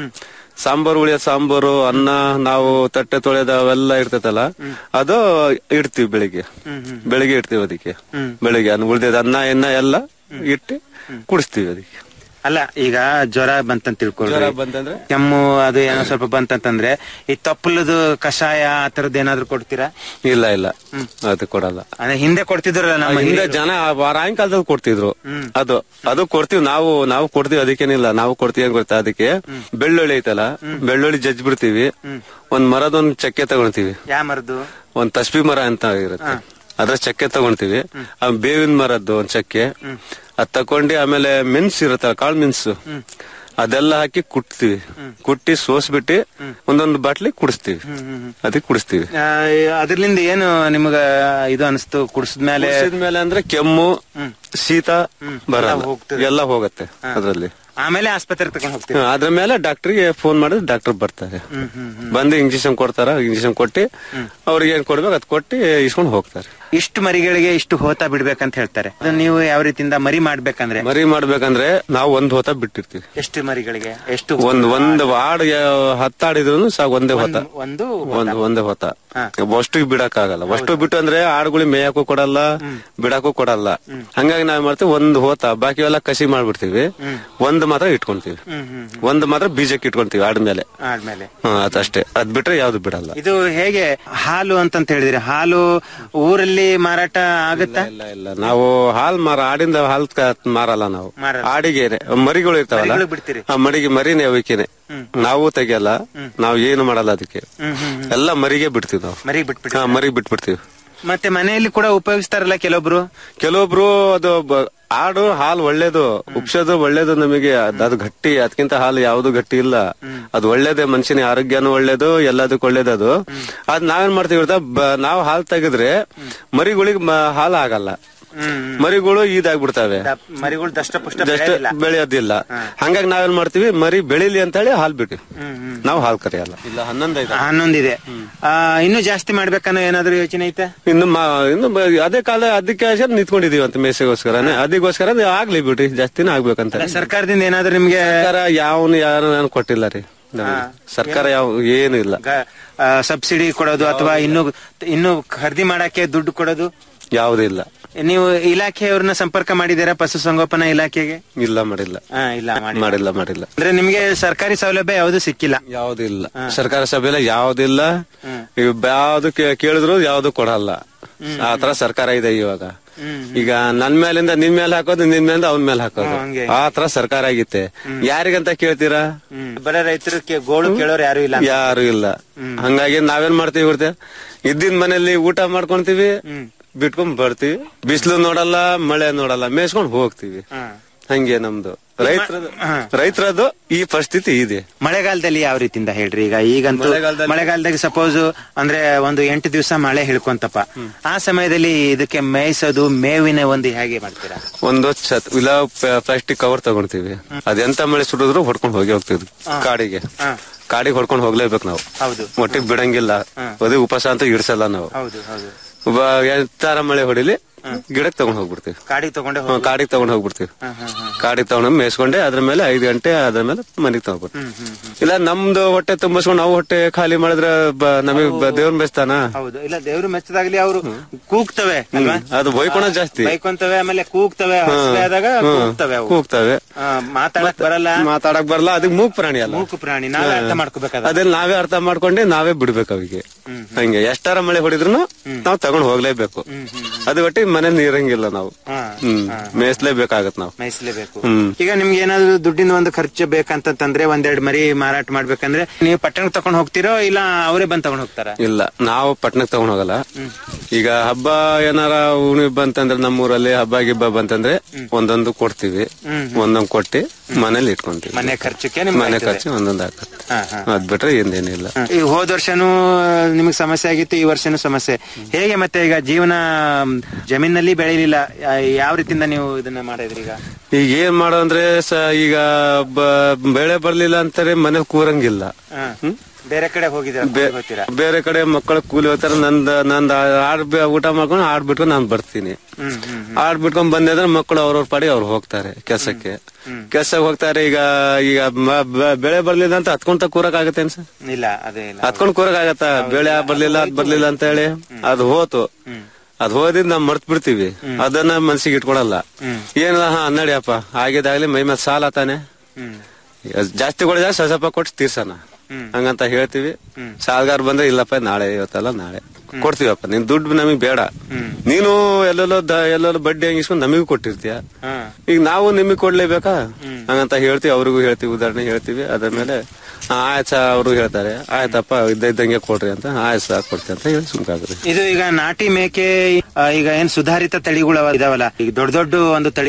ಸಾಂಬಾರು ಉಳಿಯೋ ಸಾಂಬಾರು ಅನ್ನ ನಾವು ತಟ್ಟೆ ತೊಳೆದ ಅವೆಲ್ಲ ಇರ್ತೈತಲ್ಲ ಅದು ಇಡ್ತೀವಿ ಬೆಳಿಗ್ಗೆ ಬೆಳಿಗ್ಗೆ ಇಡ್ತೀವಿ ಅದಕ್ಕೆ ಬೆಳಿಗ್ಗೆ ಅನ್ನ ಉಳಿದ ಅನ್ನ ಎನ್ನ ಎಲ್ಲ ಇಟ್ಟು ಕುಡಿಸ್ತೀವಿ ಅದಕ್ಕೆ ಅಲ್ಲ ಈಗ ಜ್ವರ ಬಂತಂತ ತಿಳ್ಕೊಳ್ಳಿ ಜ್ವರ ಬಂತಂದ್ರೆ? ಕೆಮ್ಮು ಅದು ಏನೋ ಸ್ವಲ್ಪ ಬಂತಂತಂದ್ರೆ ಈ ತಪ್ಪಲದು ಕಷಾಯ ಆ ತರದ್ ಏನಾದ್ರು ಕೊಡ್ತೀರಾ ಇಲ್ಲ ಇಲ್ಲ ಅದು ಕೊಡಲ್ಲ ಅಂದ್ರೆ ಹಿಂದೆ ಕೊಡ್ತಿದ್ರಲ್ಲ ನಮ್ಮ ಹಿಂದೆ ಹಿರಿಯರು. ಜನ ಸಾಯಂಕಾಲದಲ್ಲಿ ಕೊಡ್ತಿದ್ರು ಅದು ಅದು ಕೊಡ್ತೀವಿ ನಾವು ನಾವು ಕೊಡ್ತೀವಿ ಅದಕ್ಕೇನಿಲ್ಲ ನಾವು ಕೊಡ್ತೀವಿ ಅಂತ ಗೊತ್ತಾ ಅದಕ್ಕೆ ಬೆಳ್ಳುಳ್ಳಿ ಐತಲ್ಲ ಬೆಳ್ಳುಳ್ಳಿ ಜಜ್ಜಿ ಬಿಡ್ತೀವಿ ಒಂದ್ ಮರದ ಒಂದ್ ಚಕ್ಕೆ ತಗೊಳ್ತೀವಿ ಯಾ ಮರದು ಒಂದ್ ತಸ್ಬಿ ಮರ ಅಂತ ಇರುತ್ತೆ ಅದ್ರ ಚಕ್ಕೆ ತಗೊಂತೀವಿ ಆ ಬೇವಿನ ಮರದ್ದು ಒಂದ್ ಚಕ್ಕೆ ಅದ್ ತಕೊಂಡಿ ಆಮೇಲೆ ಮೆಣಸು ಇರುತ್ತಲ್ಲ ಕಾಳು ಮೆಣಸು ಅದೆಲ್ಲ ಹಾಕಿ ಕುಟ್ತೀವಿ ಕುಟ್ಟಿ ಸೋಸ್ಬಿಟ್ಟು ಒಂದೊಂದು ಬಾಟ್ಲಿ ಕುಡಿಸ್ತೀವಿ ಅದಕ್ಕೆ ಕುಡಿಸ್ತೀವಿ ಆ, ಅದ್ರಲಿಂದ ಏನು ನಿಮ್ಗ ಇದು ಅನಿಸ್ತು ಕುಡಿಸಿದ್ಮೇಲೆ ಮೇಲೆ ಅಂದ್ರೆ ಕೆಮ್ಮು ಶೀತ ಬರಲ್ಲ ಎಲ್ಲ ಹೋಗತ್ತೆ ಅದ್ರಲ್ಲಿ ಆಮೇಲೆ ಆಸ್ಪತ್ರೆ ತಗೊಂಡ್ ಹೋಗ್ತೀವಿ ಅದ್ರ ಮೇಲೆ ಡಾಕ್ಟರ್ಗೆ ಫೋನ್ ಮಾಡಿದ್ರೆ ಡಾಕ್ಟರ್ ಬರ್ತಾರೆ ಬಂದು ಇಂಜೆಕ್ಷನ್ ಕೊಡ್ತಾರ ಇಂಜೆಕ್ಷನ್ ಕೊಟ್ಟು ಅವ್ರಿಗೆ ಏನ್ ಕೊಡ್ಬೇಕು ಅದ್ ಕೊಟ್ಟು ಇಸ್ಕೊಂಡ್ ಹೋಗ್ತಾರೆ ಇಷ್ಟು ಮರಿಗಳಿಗೆ ಇಷ್ಟು ಹೋತ ಬಿಡ್ಬೇಕಂತ ಹೇಳ್ತಾರೆ ಅದು ನೀವು ಯಾವ ರೀತಿಯಿಂದ ಮರಿ ಮಾಡ್ಬೇಕಂದ್ರೆ ಮರಿ ಮಾಡ್ಬೇಕಂದ್ರೆ ನಾವು ಒಂದ್ ಹೊತ್ತ ಬಿಟ್ಟಿರ್ತೀವಿ ಎಷ್ಟು ಮರಿಗಳಿಗೆ ಎಷ್ಟು ಒಂದ್ ಒಂದ್ ವಾಡ್ ಹತ್ತಾಡಿದ್ರು ಸಾಕು ಒಂದೇ ಹೊತ್ತ ಒಂದು ಒಂದ್ ಒಂದೇ ಹೊತ್ತ ಅಷ್ಟು ಬಿಡಕ್ ಆಗಲ್ಲ ಅಷ್ಟು ಬಿಟ್ಟು ಅಂದ್ರೆ ಆಡುಗಳಿಗೆ ಮೇಯಕ್ಕೂ ಕೊಡಲ್ಲ ಬಿಡಕ್ಕೂ ಕೊಡಲ್ಲ ಹಂಗಾಗಿ ನಾವ್ ಮಾಡ್ತೀವಿ ಒಂದ್ ಹೋತ ಬಾಕಿ ಎಲ್ಲ ಕಸಿ ಮಾಡ್ಬಿಡ್ತೀವಿ ಒಂದ್ ಮಾತ್ರ ಇಟ್ಕೊಂತೀವಿ ಒಂದ್ ಮಾತ್ರ ಬೀಜಕ್ಕೆ ಇಟ್ಕೊಂತೀವಿ ಆಡ್ಮೇಲೆ ಆದ್ಮೇಲೆ ಹ್ಮ್ ಅದಷ್ಟೇ ಅದ್ ಬಿಟ್ರೆ ಯಾವ್ದು ಬಿಡಲ್ಲ ಇದು ಹೇಗೆ ಹಾಲು ಅಂತಂತ ಹೇಳಿದ್ರಿ ಹಾಲು ಊರಲ್ಲಿ ಮಾರಾಟ ಆಗುತ್ತಾ ಇಲ್ಲ ಇಲ್ಲ ನಾವು ಹಾಲ್ ಮಾರ ಆಡಿಂದ ಹಾಲ್ ಕ- ಮಾರಲ್ಲ ನಾವು ಮಾರಲ್ಲ. ಆಡಿಗೆ ಮರಿಗಳು ಇರ್ತಾವಲ್ಲ ಮರಿಗಳು ಬಿಡ್ತೀರಿ? ಆ ಮರಿಗೆ ಮರಿನೇ ಅವಕ್ಕೇನೆ ನಾವು ತೆಗಿಯಲ್ಲ ನಾವು ಏನು ಮಾಡಲ್ಲ ಅದಕ್ಕೆ ಎಲ್ಲ ಮರಿಗೆ ಬಿಡ್ತೀವಿ ನಾವು ಮರಿ ಬಿಟ್ಬಿಟ್ಟು ಹಾ ಮರಿ ಬಿಟ್ಬಿಡ್ತೀವಿ ಮತ್ತೆ ಮನೆಯಲ್ಲಿ ಕೂಡ ಉಪಯೋಗಿಸ್ತಾರಲ್ಲ ಕೆಲವೊಬ್ರು ಕೆಲವೊಬ್ರು ಅದು ಬ- ಆಡು ಹಾಲು ಒಳ್ಳೇದು ಉಪ್ಸೋದು ಒಳ್ಳೇದು ನಮಗೆ ಅದ್- ಅದು ಗಟ್ಟಿ ಅದಕ್ಕಿಂತ ಹಾಲು ಯಾವ್ದು ಗಟ್ಟಿ ಇಲ್ಲ ಅದು ಒಳ್ಳೇದೇ ಮನುಷ್ಯನ ಆರೋಗ್ಯನೂ ಒಳ್ಳೇದು ಎಲ್ಲದಕ್ಕೂ ಒಳ್ಳೇದು ಅದು ಅದ್ ನಾವೇನ್ ಮಾಡ್ತೀವಿ ಗೊತ್ತಾ? ಬ- ನಾವು ಹಾಲು ತೆಗೆದ್ರೆ ಮರಿಗಳಿಗೆ ಮ- ಹಾಲು ಆಗಲ್ಲ ಮರಿಗಳು ಇದಾಗ್ಬಿಡ್ತಾವೆ ಮರಿಗಳು ದಷ್ಟಪುಷ್ಟ ಜಸ್ಟ್ ಬೆಳೆಯೋದಿಲ್ಲ. ಬೆಳೆಯೋದಿಲ್ಲ ಹಂಗಾಗಿ ನಾವೇನ್ ಮಾಡ್ತೀವಿ ಮರಿ ಬೆಳಿಲಿ ಅಂತ ಹೇಳಿ ಹಾಲು ಬಿಡ್ತೀವಿ ನಾವು ಹಾಲು ಕರೆಯಲ್ಲ ಇಲ್ಲ ಹನ್ನೊಂದು ಐದು ಹನ್ನೊಂದಿದೆ ಆ, ಇನ್ನೂ ಜಾಸ್ತಿ ಮಾಡ್ಬೇಕನ್ನೋ ಏನಾದ್ರು ಯೋಚನೆ ಐತೆ ಇನ್ನು ಮಾ- ಇನ್ನು ಬ- ಅದೇ ಕಾಲ ಅದಕ್ಕೆ ಆಸೆ ನಿಂತ್ಕೊಂಡಿದೀವಿ ಅಂತ ಮೇಸೆಗೋಸ್ಕರನೇ ಅದಕ್ಕೋಸ್ಕರ ಅದು ಆಗ್ಲಿ ಬಿಡ್ರಿ ಜಾಸ್ತಿನೇ ಆಗ್ಬೇಕಂತ ಸರ್ಕಾರದಿಂದ ಏನಾದ್ರು ನಿಮ್ಗೆ ಸರ್ಕಾರ ಯಾವನು ಯಾರು ನಾನು ಕೊಟ್ಟಿಲ್ಲ ರೀ ನಮ್ಗೆ. ಸರ್ಕಾರ ಯಾವ ಏನು ಇಲ್ಲ ಸಬ್ಸಿಡಿ ಕೊಡೋದು ಅಥವಾ ಇನ್ನು ಇನ್ನು ಖರೀದಿ ಮಾಡಕ್ಕೆ ದುಡ್ಡು ಕೊಡೋದು ಯಾವ್ದು ಇಲ್ಲ ನೀವು ಇಲಾಖೆಯವ್ರನ್ನ ಸಂಪರ್ಕ ಮಾಡಿದ್ದೀರಾ ಪಶುಸಂಗೋಪನಾ ಇಲಾಖೆಗೆ ಇಲ್ಲ ಮಾಡಿಲ್ಲ ಹಾ, ಇಲ್ಲ ಮಾಡಿಲ್ಲ. ಮಾಡಿಲ್ಲ ಮಾಡಿಲ್ಲ ಅಂದ್ರೆ ನಿಮ್ಗೆ ಸರ್ಕಾರಿ ಸೌಲಭ್ಯ ಯಾವುದು ಸಿಕ್ಕಿಲ್ಲ ಯಾವ್ದು ಇಲ್ಲ ಸರ್ಕಾರ ಸಭೆಲ್ಲ ಯಾವ್ದಿಲ್ಲ ಇವ್ ಯಾವ್ದು ಕೇ- ಕೇಳಿದ್ರು ಯಾವ್ದು ಕೊಡಲ್ಲ ಆತರ ಸರ್ಕಾರ ಇದೆ ಇವಾಗ ಈಗ ನನ್ ಮೇಲಿಂದ ನಿನ್ ಮೇಲೆ ಹಾಕೋದು ನಿನ್ ಮೇಲಿಂದ ಅವನ್ ಮೇಲೆ ಹಾಕೋದು ಹಂಗೆ. ಆ ತರ ಸರ್ಕಾರ ಆಗಿತ್ತೆ ಯಾರಿಗಂತ ಕೇಳ್ತೀರಾ ಬಡ ರೈತರು ಕೆ- ಗೋಳು ಕೇಳೋರು ಯಾರು ಇಲ್ಲ ಯಾರು ಇಲ್ಲ ಹಂಗಾಗಿ ನಾವೇನ್ ಮಾಡ್ತೀವಿ ಗೊತ್ತೇ ಇದ್ದಿನ ಮನೇಲಿ ಊಟ ಮಾಡ್ಕೊಂತೀವಿ ಬಿಟ್ಕೊಂಡ್ ಬರ್ತೀವಿ ಬಿಸಿಲು ನೋಡಲ್ಲ ಮಳೆ ನೋಡಲ್ಲ ಮೇಯ್ಸ್ಕೊಂಡ್ ಹೋಗ್ತೀವಿ ಹಂಗೆ ನಮ್ದು ರೈತರದು ರೈತರದು ಈ ಪರಿಸ್ಥಿತಿ ಇದೆ ಮಳೆಗಾಲದಲ್ಲಿ ಯಾವ ರೀತಿಯಿಂದ ಹೇಳ್ರಿ ಈಗ ಈಗಂತೂ ಮಳೆಗಾಲದಲ್ಲಿ- ಮಳೆಗಾಲದಾಗ ಸಪೋಸ್ ಅಂದ್ರೆ ಒಂದು ಎಂಟು ದಿವಸ ಮಳೆ ಹಿಡ್ಕೊಂತಪ್ಪ ಆ ಸಮಯದಲ್ಲಿ ಇದಕ್ಕೆ ಮೇಯಿಸೋದು ಮೇವಿನ ಒಂದು ಹೇಗೆ ಮಾಡ್ತೀರಾ ಒಂದು ಛತ್ ಇಲ್ಲ ಪ್ಲಾಸ್ಟಿಕ್ ಕವರ್ ತಗೊಂತೀವಿ ಅದೆಂತ ಮಳೆ ಸುಡಿದ್ರು ಹೊಡ್ಕೊಂಡ್ ಹೋಗಿ ಹೋಗ್ತಿದ್ವಿ ಕಾಡಿಗೆ ಕಾಡಿಗೆ ಹೊಡ್ಕೊಂಡ್ ಹೋಗ್ಲೇಬೇಕು ನಾವು ಹೌದು ಒಟ್ಟಿಗೆ ಬಿಡಂಗಿಲ್ಲ ಅದೇ ಉಪವಾಸ ಅಂತ ಇಡ್ಸಲ್ಲ ನಾವು ಹೌದು ಹೌದು ಒಬ್ಬ ಎಂತಾರ ಮಳೆ ಹೊಡಿಲಿ ಗಿಡಕ್ ತಗೊಂಡ್ ಹೋಗ್ಬಿಡ್ತೀವಿ ಕಾಡಿಗೆ ತಗೊಂಡೆ ಹ್ಮ್, ಕಾಡಿಗೆ ತಗೊಂಡ್ ಹೋಗ್ಬಿಡ್ತೀವಿ ಕಾಡಿಗೆ ತಗೊಂಡ್ ಮೇಯಿಸ್ಕೊಂಡೆ ಅದ್ರ ಮೇಲೆ ಐದು ಗಂಟೆ ಅದ್ರ ಮೇಲೆ ಮನೆಗೆ ತಗೊಂಡ್ಬಿಡ್ತೀವಿ ಇಲ್ಲ ನಮ್ದು ಹೊಟ್ಟೆ ತುಂಬಿಸ್ಕೊಂಡು ನಾವು ಹೊಟ್ಟೆ ಖಾಲಿ ಮಾಡಿದ್ರೆ ಬ- ನಮಗೆ ದೇವ್ರ ಮೇಯಿಸ್ತಾನ ಹೌದು ಇಲ್ಲ ದೇವ್ರು ಮೆಚ್ಚದಾಗ್ಲಿ ಅವರು ಕೂಗ್ತವೆ ಅಲ್ವಾ ಅದು ಬೈಕೋಣ ಜಾಸ್ತಿ ಬೈಕೊಂತವೆ ಆಮೇಲೆ ಕೂಗ್ತವೆ ಹಸಿವೆ ಆದಾಗ ಹ್ಮ್. ಕೂಗ್ತವೆ ಅವು ಕೂಗ್ತವೆ ಆ, ಮಾತಾಡಕ್ ಬರಲ್ಲ ಮಾತಾಡಕ್ ಬರಲ್ಲ ಅದಕ್ಕೆ ಮೂಕ್ ಪ್ರಾಣಿ ಅಲ್ಲ ಮೂಕು ಪ್ರಾಣಿ ನಾವೇ ಅರ್ಥ ಮಾಡ್ಕೋಬೇಕಾದ ಅದನ್ನ ನಾವೇ ಅರ್ಥ ಮಾಡ್ಕೊಂಡೆ ನಾವೇ ಬಿಡ್ಬೇಕು ಅವಿಗೆ ಹಂಗೆ ಎಷ್ಟಾರ ಮಳೆ ಹೊಡಿದ್ರು ನಾವು ತಗೊಂಡ್ ಹೋಗ್ಲೇಬೇಕು ಅದು ಒಟ್ಟಿಗೆ ಮನೆ ನೀರಂಗಿಲ್ಲ ನಾವು ಹ್ಮ್ ಮೇಯಿಸ್ಲೇಬೇಕಾಗತ್ ನಾವು ಮೇಯಿಸ್ಲೇಬೇಕು ಹ್ಮ್ ಈಗ ನಿಮ್ಗೆ ಏನಾದ್ರು ದುಡ್ಡಿನ ಒಂದು ಖರ್ಚು ಬೇಕಂತಂದ್ರೆ ಒಂದೆರಡು ಮರಿ ಮಾರಾಟ ಮಾಡ್ಬೇಕಂದ್ರೆ ನೀವು ಪಟ್ಟಣಕ್ಕೆ ತಗೊಂಡ್ ಹೋಗ್ತಿರೋ ಇಲ್ಲ ಅವರೇ ಬಂದ್ ತಗೊಂಡ್ ಹೋಗ್ತಾರ ಇಲ್ಲ ನಾವು ಪಟ್ಟಣಕ್ಕೆ ತಗೊಂಡ್ ಹೋಗಲ್ಲ ಈಗ ಹಬ್ಬ ಏನಾರ ಉಣಿವ್ ಬಂತಂದ್ರೆ ನಮ್ಮೂರಲ್ಲಿ ಹಬ್ಬ ಗಿಬ್ಬ ಬಂತಂದ್ರೆ ಒಂದೊಂದು ಕೊಡ್ತೀವಿ ಒಂದೊಂದು ಕೊಟ್ಟಿ ಮನೇಲಿ ಇಟ್ಕೊಂತೀವಿ ಮನೆ ಖರ್ಚಕ್ಕೆ ನಿಮ್ಗೆ ಮನೆ ಆಯ್ತದೆ. ಖರ್ಚು ಒಂದೊಂದು ಹಾಕತ್ತೆ ಅದ್ ಬಿಟ್ರೆ ಏನೇನಿಲ್ಲ ಈ ಹೋದ ವರ್ಷನೂ ನಿಮಗೆ ಸಮಸ್ಯೆ ಆಗಿತ್ತು ಈ ವರ್ಷನೂ ಸಮಸ್ಯೆ ಹೇಗೆ ಮತ್ತೆ ಈಗ ಜೀವನ ಮ್, ಜಮೀನಲ್ಲಿ ಬೆಳಿಲಿಲ್ಲ ಯಾ- ಯಾವ ರೀತಿಯಿಂದ ನೀವು ಇದನ್ನ ಮಾಡಿದ್ರಿ ಈಗ ಈಗ ಏನ್ ಮಾಡೋ ಅಂದ್ರೆ ಸ ಈಗ ಬ- ಬೆಳೆ ಬರ್ಲಿಲ್ಲ ಅಂತಾರೆ ಮನೇಲಿ ಕೂರಂಗಿಲ್ಲ ಹಾ. ಬೇರೆ ಕಡೆ ಹೋಗಿದ್ದೀರಾ ಬೇ- ಹೋಗ್ತೀರಾ ಬೇರೆ ಕಡೆ ಮಕ್ಕಳು ಕೂಲಿ ಹೋಗ್ತಾರೆ ನಂದ ನಂದ್ ಆಡ್ ಬೆ- ಊಟ ಮಾಡ್ಕೊಂಡು ಆಡ್ ಬಿಟ್ಕೊಂಡು ನಾನು ಬರ್ತೀನಿ ಹ್ಮ್ ಹ್ಮ್ ಆಡ್ ಬಿಟ್ಕೊಂಡ್ ಬಂದೆ ಅಂದ್ರೆ ಮಕ್ಕಳು ಅವ್ರವ್ರ ಪಾಡಿಗೆ ಅವ್ರು ಹೋಗ್ತಾರೆ ಕೆಲ್ಸಕ್ಕೆ ಕೆಲ್ಸಕ್ಕೆ ಹೋಗ್ತಾರೆ ಈಗ ಈಗ ಮ- ಬ- ಬೆಳೆ ಬರ್ಲಿಲ್ಲ ಅಂತ ಹತ್ಕೊಂತ ಕೂರಕ್ ಆಗತ್ತೆ ಸರ್ ಇಲ್ಲ ಅದೇ ಇಲ್ಲ ಹತ್ಕೊಂಡ್ ಕೂರಕ್ ಆಗತ್ತ ಬೆಳೆ ಬರ್ಲಿಲ್ಲ ಅದ್ ಬರ್ಲಿಲ್ಲ ಅಂತ ಹೇಳಿ ಅದು ಹೋತು ಅದ್ ಹೋದಿದ್ ನಾವ್ ಮರ್ತ್ ಬಿಡ್ತೀವಿ ಅದನ್ನ ಮನ್ಸಿಗೆ ಇಟ್ಕೊಳಲ್ಲ ಏನಿಲ್ಲ ಹಾ ನಡಿಯಪ್ಪ ಆಗಿದಾಗ್ಲಿ ಮೈ ಮೇಲೆ ಸಾಲ ತಾನೆ ಜಾಸ್ತಿ ಕೊಡಿದ ಸ್ವಲ್ಪ ಸ್ವಲ್ಪ ಕೊಟ್ಟು ತೀರ್ಸಣ ಹಂಗಂತ ಹೇಳ್ತೀವಿ ಸಾಲಗಾರ ಬಂದ್ರೆ ಇಲ್ಲಪ್ಪ ನಾಳೆ ಇವತ್ತಲ್ಲ ನಾಳೆ ಕೊಡ್ತೀವಪ್ಪ ನಿನ್ ದುಡ್ಡು ನಮಗ್ ಬೇಡ ನೀನು ಎಲ್ಲೆಲ್ಲೋ ದ- ಎಲ್ಲೆಲ್ಲೋ ಬಡ್ಡಿ ಹಂಗಿಸ್ಕೊಂಡು ನಮಗೂ ಕೊಟ್ಟಿರ್ತೀಯ ಈಗ ನಾವು ನಿಮಗ್ ಕೊಡ್ಲೇಬೇಕಾ ಹಂಗಂತ ಹೇಳ್ತೀವಿ ಅವ್ರಿಗೂ ಹೇಳ್ತೀವಿ ಉದಾಹರಣೆ ಹೇಳ್ತೀವಿ ಅದ್ರ ಮೇಲೆ "ಹಾ, ಆಯ್ತ್ ಸಾ ಅವರು ಹೇಳ್ತಾರೆ ಆಯ್ತಪ್ಪ ಇದ್ದ ಇದ್ದಂಗೆ ಕೊಡ್ರಿ ಅಂತ ಆಯ್ತು ಸಾ ಕೊಡ್ತೀವಿ ಅಂತ ಹೇಳಿ ಸುಮ್ಕಾಗ್ರಿ ಇದು ಈಗ ನಾಟಿ ಮೇಕೆ ಆ, ಈಗ ಏನ್ ಸುಧಾರಿತ ತಳಿಗಳು ಇದಾವಲ್ಲ ಈಗ ದೊಡ್ಡ ದೊಡ್ಡ ಒಂದು ತಳಿ